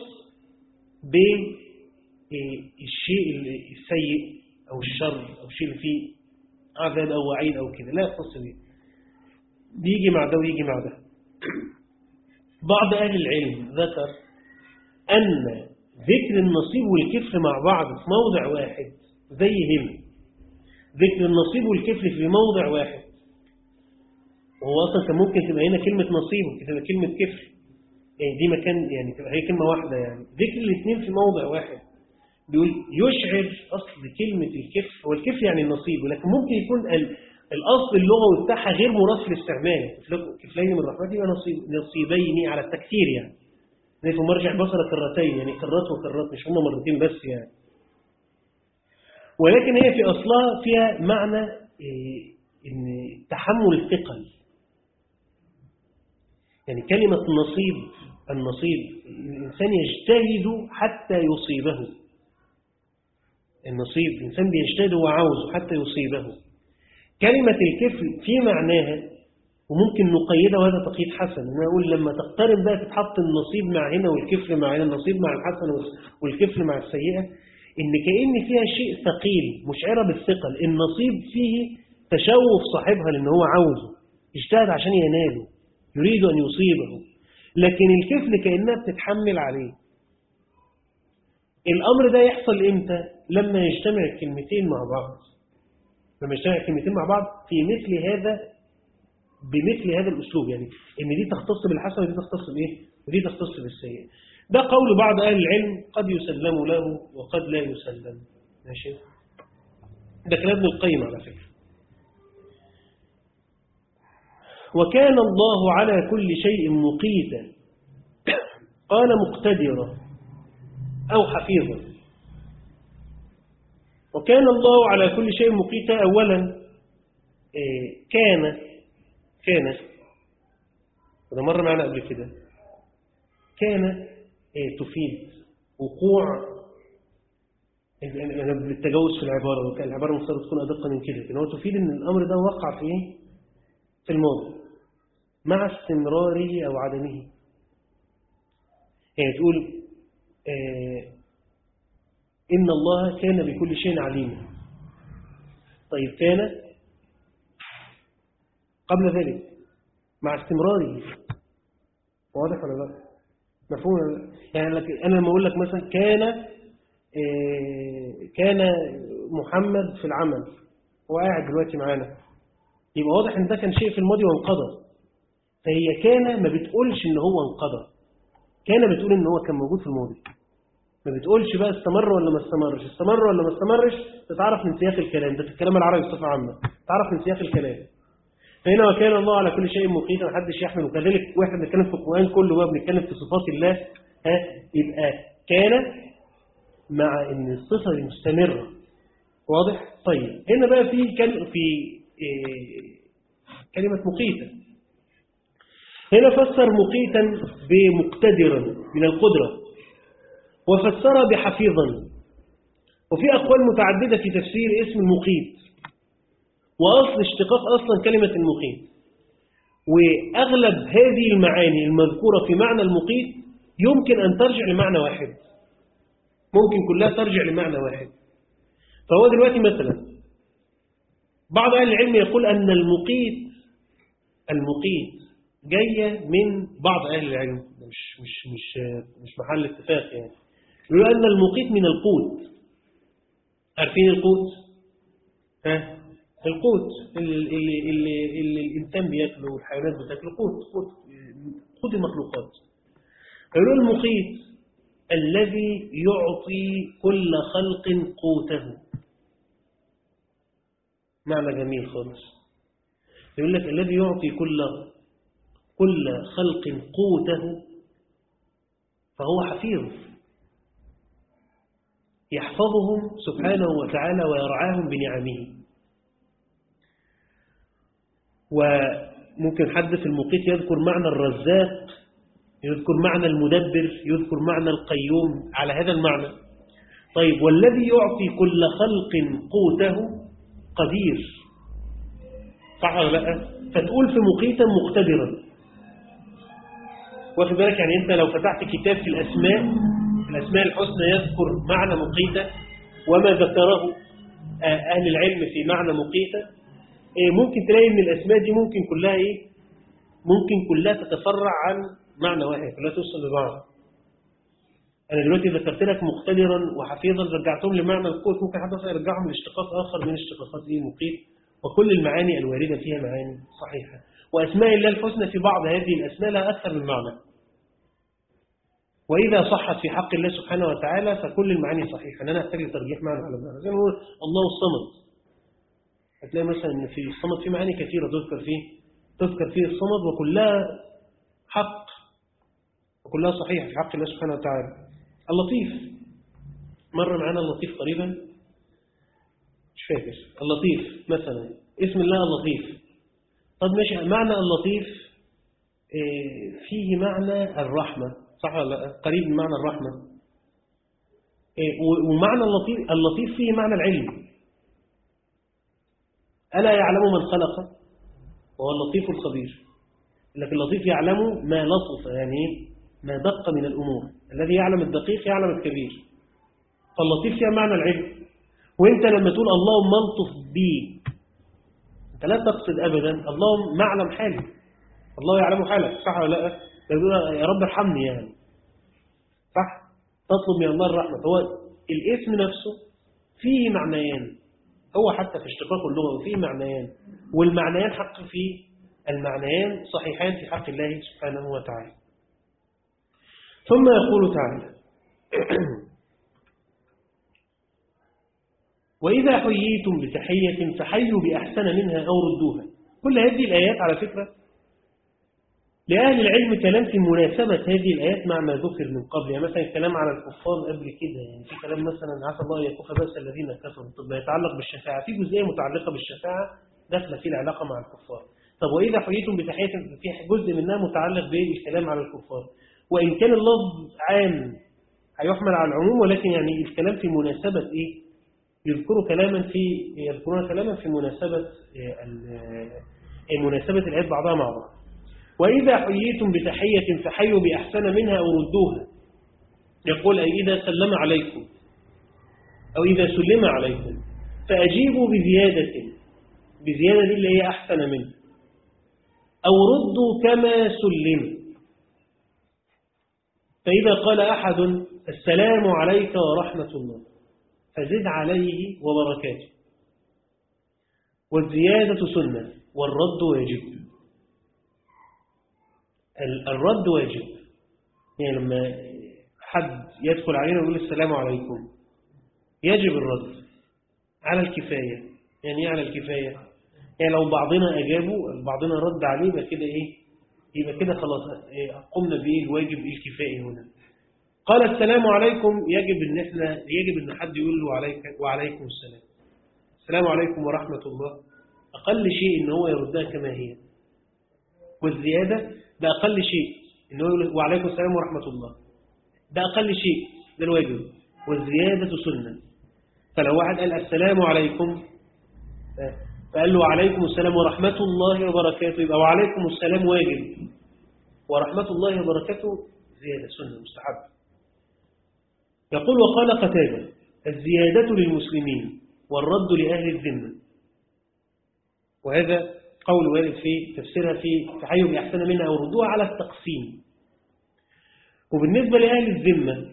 بالشيء السيء أو الشر أو الشيء اللي فيه عذاب أو وعيد أو كده لا يختص به بيجي مع ده ويجي مع ده بعض أهل العلم ذكر أن ذكر النصيب والكفل مع بعض في موضع واحد زي هنا ذكر النصيب والكفل في موضع واحد وهو أصلا كان ممكن تبقى هنا كلمة نصيب وممكن تبقى كلمة كفل يعني دي مكان يعني تبقى هي كلمة واحدة يعني ذكر الاثنين في موضع واحد بيقول يشعر أصل كلمة الكفل هو الكفل يعني النصيب ولكن ممكن يكون الأصل اللغوي بتاعها غير مراد في الاستعمال كفلين من رحمتي يبقى نصيب نصيبين على التكثير يعني زي في مرجع بصر كرتين يعني كرات وكرات مش هما مرتين بس يعني ولكن هي في أصلها فيها معنى إيه إن تحمل الثقل يعني كلمة نصيب النصيب الإنسان يجتهد حتى يصيبه النصيب الإنسان بيجتهد وعاوزه حتى يصيبه كلمة الكفل في معناها وممكن نقيدها وهذا تقييد حسن أنا أقول لما تقترن بقى تتحط النصيب مع هنا والكفل مع هنا النصيب مع الحسن والكفل مع السيئة إن كأن فيها شيء ثقيل مشعرة بالثقل النصيب فيه تشوف صاحبها لأن هو عاوزه اجتهد عشان يناله يريد أن يصيبه لكن الكفل كأنها بتتحمل عليه الأمر ده يحصل إمتى لما يجتمع الكلمتين مع بعض لما يجتمع الكلمتين مع بعض في مثل هذا بمثل هذا الأسلوب يعني إن دي تختص بالحسن ودي تختص بإيه ودي تختص بالسيء ده قول بعض أهل العلم قد يسلم له وقد لا يسلم ماشي ده كلام ابن القيم على فكرة وكان الله على كل شيء مقيتا قال مقتدرا أو حفيظا وكان الله على كل شيء مقيتا أولا كان كان وده مرة معنا قبل كده كان تفيد وقوع بالتجاوز في العبارة وكان العبارة المفترض تكون أدق من كده لكن هو تفيد أن الأمر ده وقع في إيه؟ في الماضي مع استمراره أو عدمه يعني تقول آه إن الله كان بكل شيء عليما طيب كان قبل ذلك مع استمراره واضح ولا لا مفهوم ولا لا يعني لك أنا لما أقول لك مثلا كان آه كان محمد في العمل هو قاعد دلوقتي معانا يبقى واضح ان ده كان شيء في الماضي وانقضى فهي كان ما بتقولش ان هو انقضى كان بتقول ان هو كان موجود في الماضي ما بتقولش بقى استمر ولا ما استمرش استمر ولا ما استمرش تتعرف من سياق الكلام ده في الكلام العربي بصفه عامه تعرف من سياق الكلام فهنا وكان الله على كل شيء مقيتا محدش يحمل وكذلك واحنا بنتكلم في القران كله بقى بنتكلم في صفات الله ها يبقى كان مع ان الصفة دي مستمرة واضح؟ طيب هنا بقى في كلمة في إيه كلمة مقيتا هنا فسر مقيتا بمقتدرا من القدرة وفسر بحفيظا وفي أقوال متعددة في تفسير اسم المقيت وأصل اشتقاق أصلا كلمة المقيت وأغلب هذه المعاني المذكورة في معنى المقيت يمكن أن ترجع لمعنى واحد ممكن كلها ترجع لمعنى واحد فهو دلوقتي مثلا بعض أهل العلم يقول أن المقيت المقيت جاية من بعض أهل العلم مش, مش, مش, مش محل اتفاق يعني يقول أن المقيت من القوت عارفين القوت؟ ها؟ القوت اللي, اللي, اللي, اللي الإنسان بياكله والحيوانات بتاكله قوت قوت قوت المخلوقات يقول المقيت الذي يعطي كل خلق قوته معنى جميل خالص يقول لك الذي يعطي كل كل خلق قوته فهو حفيظ يحفظهم سبحانه وتعالى ويرعاهم بنعمه وممكن حد في المقيت يذكر معنى الرزاق يذكر معنى المدبر يذكر معنى القيوم على هذا المعنى طيب والذي يعطي كل خلق قوته قدير صح ولا لا فتقول في مقيتا مقتدرا واخد بالك يعني انت لو فتحت كتاب في الاسماء الاسماء الحسنى يذكر معنى مقيتا وما ذكره اهل العلم في معنى مقيتا ممكن تلاقي ان الاسماء دي ممكن كلها ايه ممكن كلها تتفرع عن معنى واحد كلها توصل لبعض انا دلوقتي ذكرت لك مقتدرا وحفيظا رجعتهم لمعنى القوت ممكن حد يرجعهم لاشتقاق اخر من اشتقاقات ايه مقيت وكل المعاني الوارده فيها معاني صحيحه واسماء الله الحسنى في بعض هذه الاسماء لها اكثر من معنى وإذا صحت في حق الله سبحانه وتعالى فكل المعاني صحيحة أنا أحتاج لترجيح معنى على معنى زي ما نقول الله الصمد هتلاقي مثلا إن في الصمد في معاني كثيرة تذكر فيه تذكر فيه الصمد وكلها حق وكلها صحيحة في حق الله سبحانه وتعالى اللطيف مر معنا اللطيف قريبا مش فاكر اللطيف مثلا اسم الله اللطيف طب ماشي معنى اللطيف فيه معنى الرحمة صح ولا قريب من معنى الرحمة ومعنى اللطيف اللطيف فيه معنى العلم ألا يعلم من خلق وهو اللطيف الخبير لكن اللطيف يعلم ما لطف يعني ما دق من الأمور الذي يعلم الدقيق يعلم الكبير فاللطيف فيها معنى العلم وانت لما تقول اللهم الطف بي انت لا تقصد ابدا اللهم معلم حالي الله يعلم حالك صح ولا لا يقول يا رب ارحمني يعني صح تطلب من الله الرحمة هو الاسم نفسه فيه معنيان هو حتى في اشتقاق اللغة فيه معنيان والمعنيان حق فيه المعنيان صحيحان في حق الله سبحانه وتعالى ثم يقول تعالى وإذا حييتم بتحية فحيوا بأحسن منها أو ردوها كل هذه الآيات على فكرة لأهل العلم كلام في مناسبة هذه الآيات مع ما ذكر من قبل يعني مثلا الكلام على الكفار قبل كده يعني في كلام مثلا عسى الله يكف بس الذين كفروا طب يتعلق بالشفاعة في جزئية متعلقة بالشفاعة داخله في العلاقة مع الكفار طب وإذا حييتم بتحية في جزء منها متعلق بالكلام على الكفار وإن كان اللفظ عام هيحمل على العموم ولكن يعني الكلام في مناسبة إيه يذكروا كلاما في يذكرون كلاما في مناسبة مناسبة الآيات بعضها مع بعض وإذا حييتم بتحية فحيوا بأحسن منها أو ردوها يقول أي إذا سلم عليكم أو إذا سلم عليكم فأجيبوا بزيادة بزيادة دي اللي هي أحسن منها أو ردوا كما سلم فإذا قال أحد السلام عليك ورحمة الله فزد عليه وبركاته والزيادة سنة والرد واجب الرد واجب يعني لما حد يدخل علينا ويقول السلام عليكم يجب الرد على الكفاية يعني ايه على الكفاية يعني لو بعضنا أجابه بعضنا رد عليه يبقى كده إيه يبقى كده خلاص قمنا بإيه الواجب الكفائي هنا قال السلام عليكم يجب ان احنا يجب ان حد يقول له عليك وعليكم السلام السلام عليكم ورحمة الله أقل شيء ان هو يردها كما هي والزيادة ده أقل شيء ان هو يقول وعليكم السلام ورحمة الله ده أقل شيء ده الواجب والزيادة سنة فلو واحد قال السلام عليكم فقال له وعليكم السلام ورحمة الله وبركاته يبقى وعليكم السلام واجب ورحمة الله وبركاته زيادة سنة مستحب يقول وقال قتادة الزيادة للمسلمين والرد لأهل الذمة وهذا قول وارد في تفسيرها في تحيي بأحسن منها أو ردوها على التقسيم وبالنسبة لأهل الذمة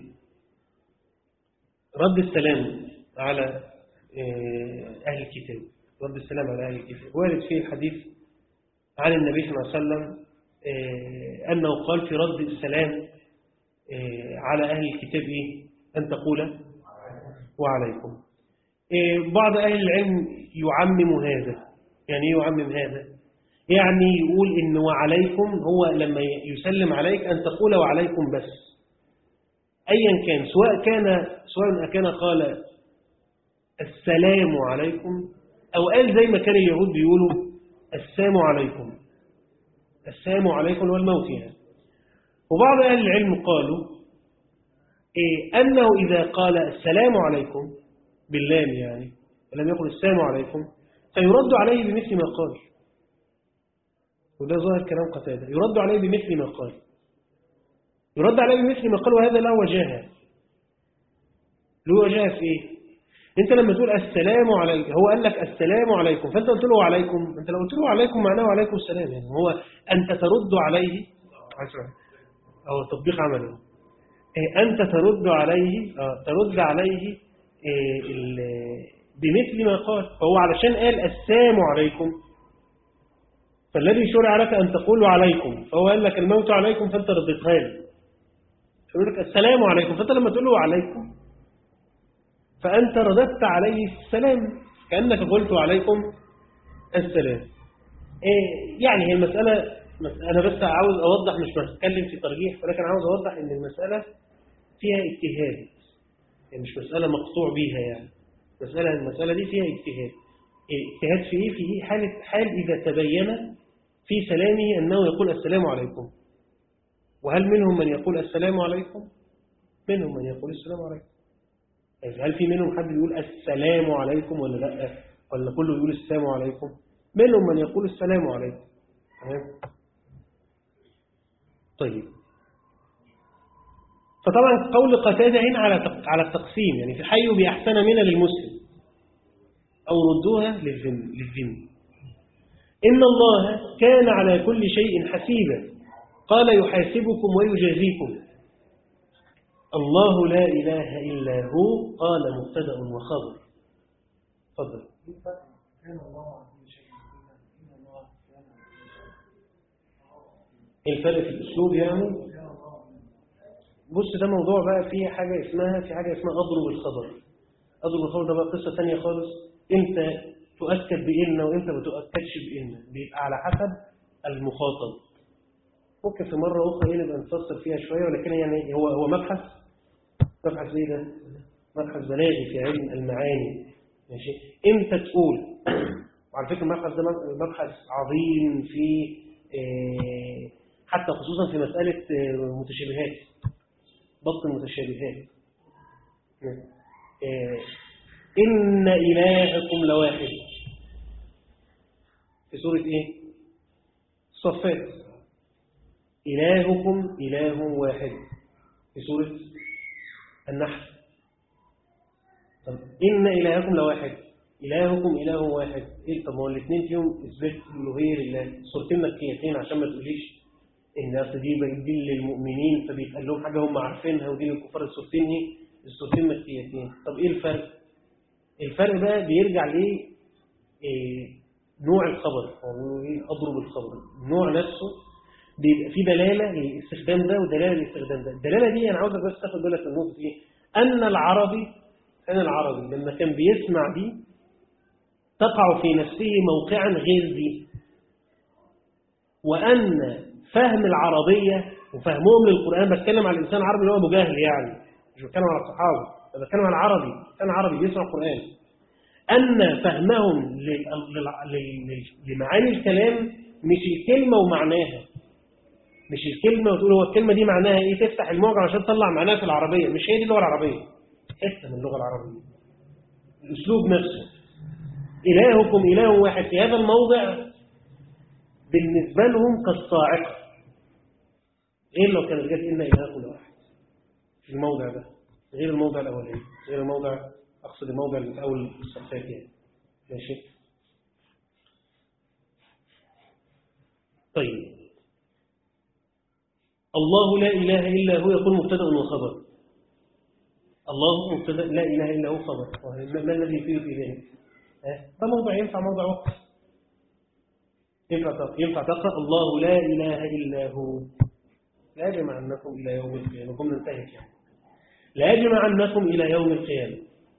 رد السلام على أهل الكتاب رد السلام على أهل الكتاب وارد في الحديث عن النبي صلى الله عليه وسلم أنه قال في رد السلام على أهل الكتاب إيه؟ أن تقول وعليكم بعض أهل العلم يعمم هذا يعني يعمم هذا يعني يقول إن وعليكم هو لما يسلم عليك أن تقول وعليكم بس أيا كان سواء كان سواء كان قال السلام عليكم أو قال زي ما كان اليهود بيقولوا السلام عليكم السلام عليكم والموت يعني وبعض أهل العلم قالوا إيه أنه إذا قال السلام عليكم باللام يعني ولم يقل السلام عليكم فيرد عليه بمثل ما قال وده ظاهر كلام قتادة يرد عليه بمثل ما قال يرد عليه بمثل ما قال وهذا لا وجاهة له وجاهة في إيه انت لما تقول السلام عليكم هو قال لك السلام عليكم فانت قلت له عليكم انت لو قلت له عليكم معناه عليكم السلام يعني هو انت ترد عليه او تطبيق عمله أنت ترد عليه ترد عليه بمثل ما قال فهو علشان قال السلام عليكم فالذي شرع لك أن تقول عليكم فهو قال لك الموت عليكم فأنت ردتها له يقول لك السلام عليكم فأنت لما تقول له عليكم فأنت رددت عليه السلام كأنك قلت عليكم السلام يعني هي المسألة أنا بس عاوز أوضح مش بتكلم في ترجيح ولكن عاوز أوضح إن المسألة فيها اجتهاد يعني مش مسألة مقطوع بيها يعني مسألة المسألة دي فيها اجتهاد اجتهاد في ايه في ايه حالة حال إذا تبين في سلامه أنه يقول السلام عليكم وهل منهم من يقول السلام عليكم منهم من يقول السلام عليكم هل في منهم حد يقول السلام عليكم ولا لا ولا كله يقول السلام عليكم منهم من يقول السلام عليكم تمام طيب فطبعا قول قتادة هنا على على التقسيم يعني في حي بأحسن منها للمسلم أو ردوها للذم للذم إن الله كان على كل شيء حسيبا قال يحاسبكم ويجازيكم الله لا إله إلا هو قال مبتدا وخبر تفضل كان الله على كل شيء إن الله كان الفرق في الأسلوب يعني بص ده موضوع بقى فيه حاجة اسمها في حاجة اسمها أضرب الخبر أضرب الخبر ده بقى قصة تانية خالص امتى تؤكد بإن وامتى ما تؤكدش بإن بيبقى على حسب المخاطب ممكن في مرة أخرى ايه نبقى نفصل فيها شوية ولكن يعني هو هو مبحث مبحث ايه ده؟ مبحث بلاغي في علم المعاني ماشي امتى تقول وعلى فكرة المبحث ده مبحث عظيم في إيه حتى خصوصا في مسألة متشابهات ضبط المتشابهات إن إلهكم لواحد في سورة إيه الصفات إلهكم إله واحد في سورة النحل طب إن إلهكم لواحد إلهكم إله واحد إيه طب هو الاثنين فيهم إثبات الألوهية لله صورتين مكيتين عشان ما تقوليش إن أصل دي دي للمؤمنين فبيتقال لهم حاجة هم عارفينها ودي للكفار الصورتين إيه الصورتين مكيتين طب إيه الفرق؟ الفرق بقى بيرجع ليه إيه نوع الخبر أو إيه أضرب الخبر النوع نفسه بيبقى فيه دلالة للاستخدام ده ودلالة للاستخدام ده الدلالة دي أنا عاوزك بس تاخد بالك من النقطة دي أن العربي أن العربي لما كان بيسمع دي تقع في نفسه موقعا غير دي وأن فهم العربية وفهمهم للقرآن بتكلم على الإنسان العربي اللي هو أبو جهل يعني مش بتكلم على الصحابة أنا بتكلم على العربي إنسان عربي بيسمع القرآن أن فهمهم لل- لل- لل- لمعاني الكلام مش الكلمة ومعناها مش الكلمة وتقول هو الكلمة دي معناها إيه تفتح المعجم عشان تطلع معناها في العربية مش هي دي اللغة العربية حتة من اللغة العربية الأسلوب نفسه إلهكم إله واحد في هذا الموضع بالنسبة لهم كالصاعقة إيه لو كانت جت إلا إلهكم واحد في الموضع ده غير الموضع الأولاني غير الموضع أقصد الموضع اللي في أول الصفات يعني ماشي طيب الله لا إله إلا هو يكون مبتدأ وخبر الله مبتدأ لا إله إلا هو خبر ما ما الذي فيه في ذلك ها؟ ده موضع ينفع موضع وقف ينفع تقرأ ينفع تقرأ الله لا إله إلا هو لا يجمعنكم إلى يوم القيامة قمنا انتهت يعني لا يجمعنكم إلى يوم القيامة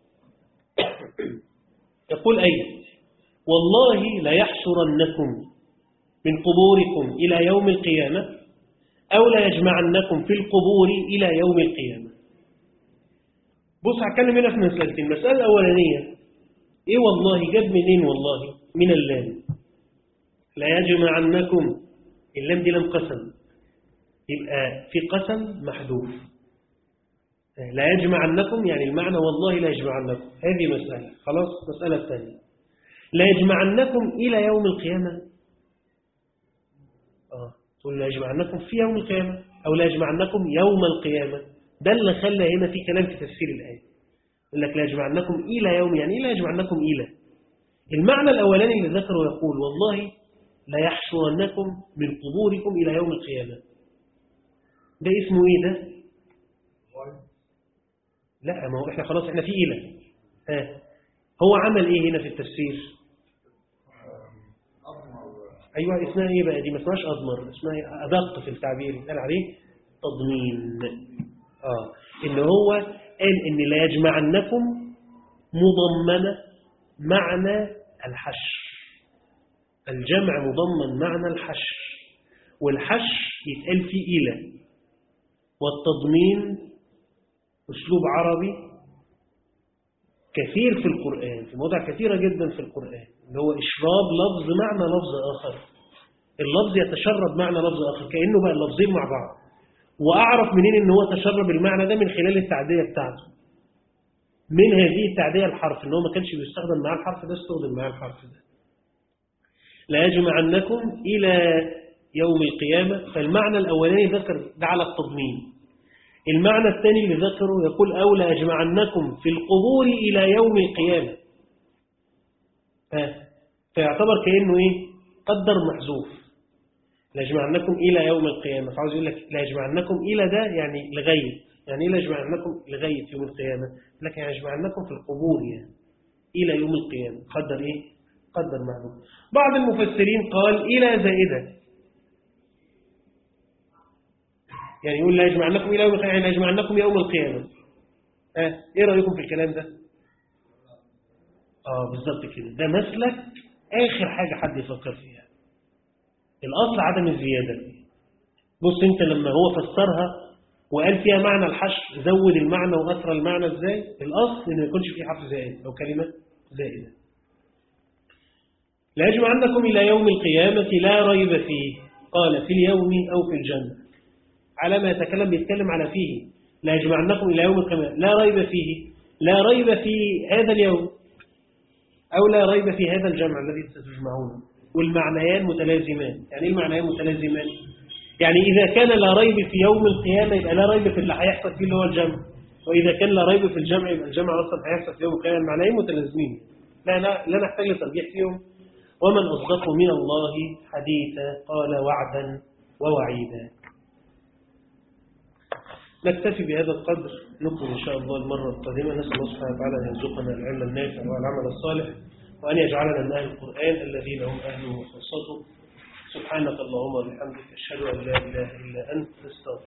يقول أي والله لا يحشرنكم من قبوركم إلى يوم القيامة أو لا يجمعنكم في القبور إلى يوم القيامة بص هتكلم هنا في مسألتين المسألة الأولانية إيه والله جاب منين والله من اللام لا يجمعنكم اللام دي لام قسم يبقى في قسم محذوف لا يجمعنكم يعني المعنى والله لا يجمعنكم هذه مسألة خلاص مسألة الثانية لا يجمعنكم إلى يوم القيامة آه تقول لا يجمعنكم في يوم القيامة أو لا يجمعنكم يوم القيامة ده اللي خلى هنا في كلام في تفسير الآية يقول لك لا يجمعنكم إلى يوم يعني إيه لا يجمعنكم إلى المعنى الأولاني اللي ذكره يقول والله لا يحشرنكم من قبوركم إلى يوم القيامة ده اسمه إيه ده لا ما هو إحنا خلاص إحنا في إلى ها هو عمل إيه هنا في التفسير أيوة اسمها إيه بقى دي ما اسمهاش أضمر اسمها إيه؟ أدق في التعبير قال عليه تضمين آه إن هو قال إن لا يجمعنكم مضمنة معنى الحشر الجمع مضمن معنى الحشر والحشر يتقال فيه إلى والتضمين أسلوب عربي كثير في القرآن في مواضع كثيرة جدا في القرآن اللي هو إشراب لفظ معنى لفظ آخر اللفظ يتشرب معنى لفظ آخر كأنه بقى اللفظين مع بعض وأعرف منين إن هو تشرب المعنى ده من خلال التعدية بتاعته من هذه التعدية الحرف إن هو ما كانش بيستخدم معاه الحرف ده استخدم معاه الحرف ده لا يجمعنكم إلى يوم القيامة فالمعنى الأولاني ذكر ده على التضمين المعنى الثاني اللي ذكره يقول أولى أجمعنكم في القبور إلى يوم القيامة ها فيعتبر كأنه إيه قدر محذوف لا يجمعنكم إلى يوم القيامة فعاوز يقول لك لا يجمعنكم إلى ده يعني لغاية يعني إيه لا يجمعنكم لغاية يوم القيامة لكن يعني يجمعنكم في القبور يعني إلى يوم القيامة قدر إيه قدر محذوف بعض المفسرين قال إلى زائدة يعني يقول لا يجمعنكم إلى يوم القيامة يعني لا يجمعنكم يوم القيامة ها إيه رأيكم في الكلام ده آه بالظبط كده ده مسلك آخر حاجة حد يفكر فيها الأصل عدم الزيادة بص أنت لما هو فسرها وقال فيها معنى الحشر زود المعنى وأثر المعنى إزاي الأصل إن ما يكونش فيه حرف زائد أو كلمة زائدة لا يجمعنكم إلى يوم القيامة لا ريب فيه قال في اليوم أو في الجنة على ما يتكلم بيتكلم على فيه لا يجمعنكم إلى يوم القيامة لا ريب فيه لا ريب في هذا اليوم أو لا ريب في هذا الجمع الذي ستجمعونه والمعنيان متلازمان يعني ايه المعنيان متلازمان يعني إذا كان لا ريب في يوم القيامة يبقى لا ريب في اللي هيحصل فيه اللي هو الجمع وإذا كان لا ريب في الجمع يبقى الجمع أصلا هيحصل في يوم القيامة المعنيين متلازمين لا لا, لا نحتاج لترجيح فيهم ومن أصدق من الله حديثا قال وعدا ووعيدا نكتفي بهذا القدر نكمل إن شاء الله المرة القادمة نسأل الله سبحانه وتعالى أن يرزقنا العلم النافع والعمل الصالح وأن يجعلنا من أهل القرآن الذين هم أهله وخاصته سبحانك اللهم وبحمدك أشهد أن لا إله إلا أنت استغفرك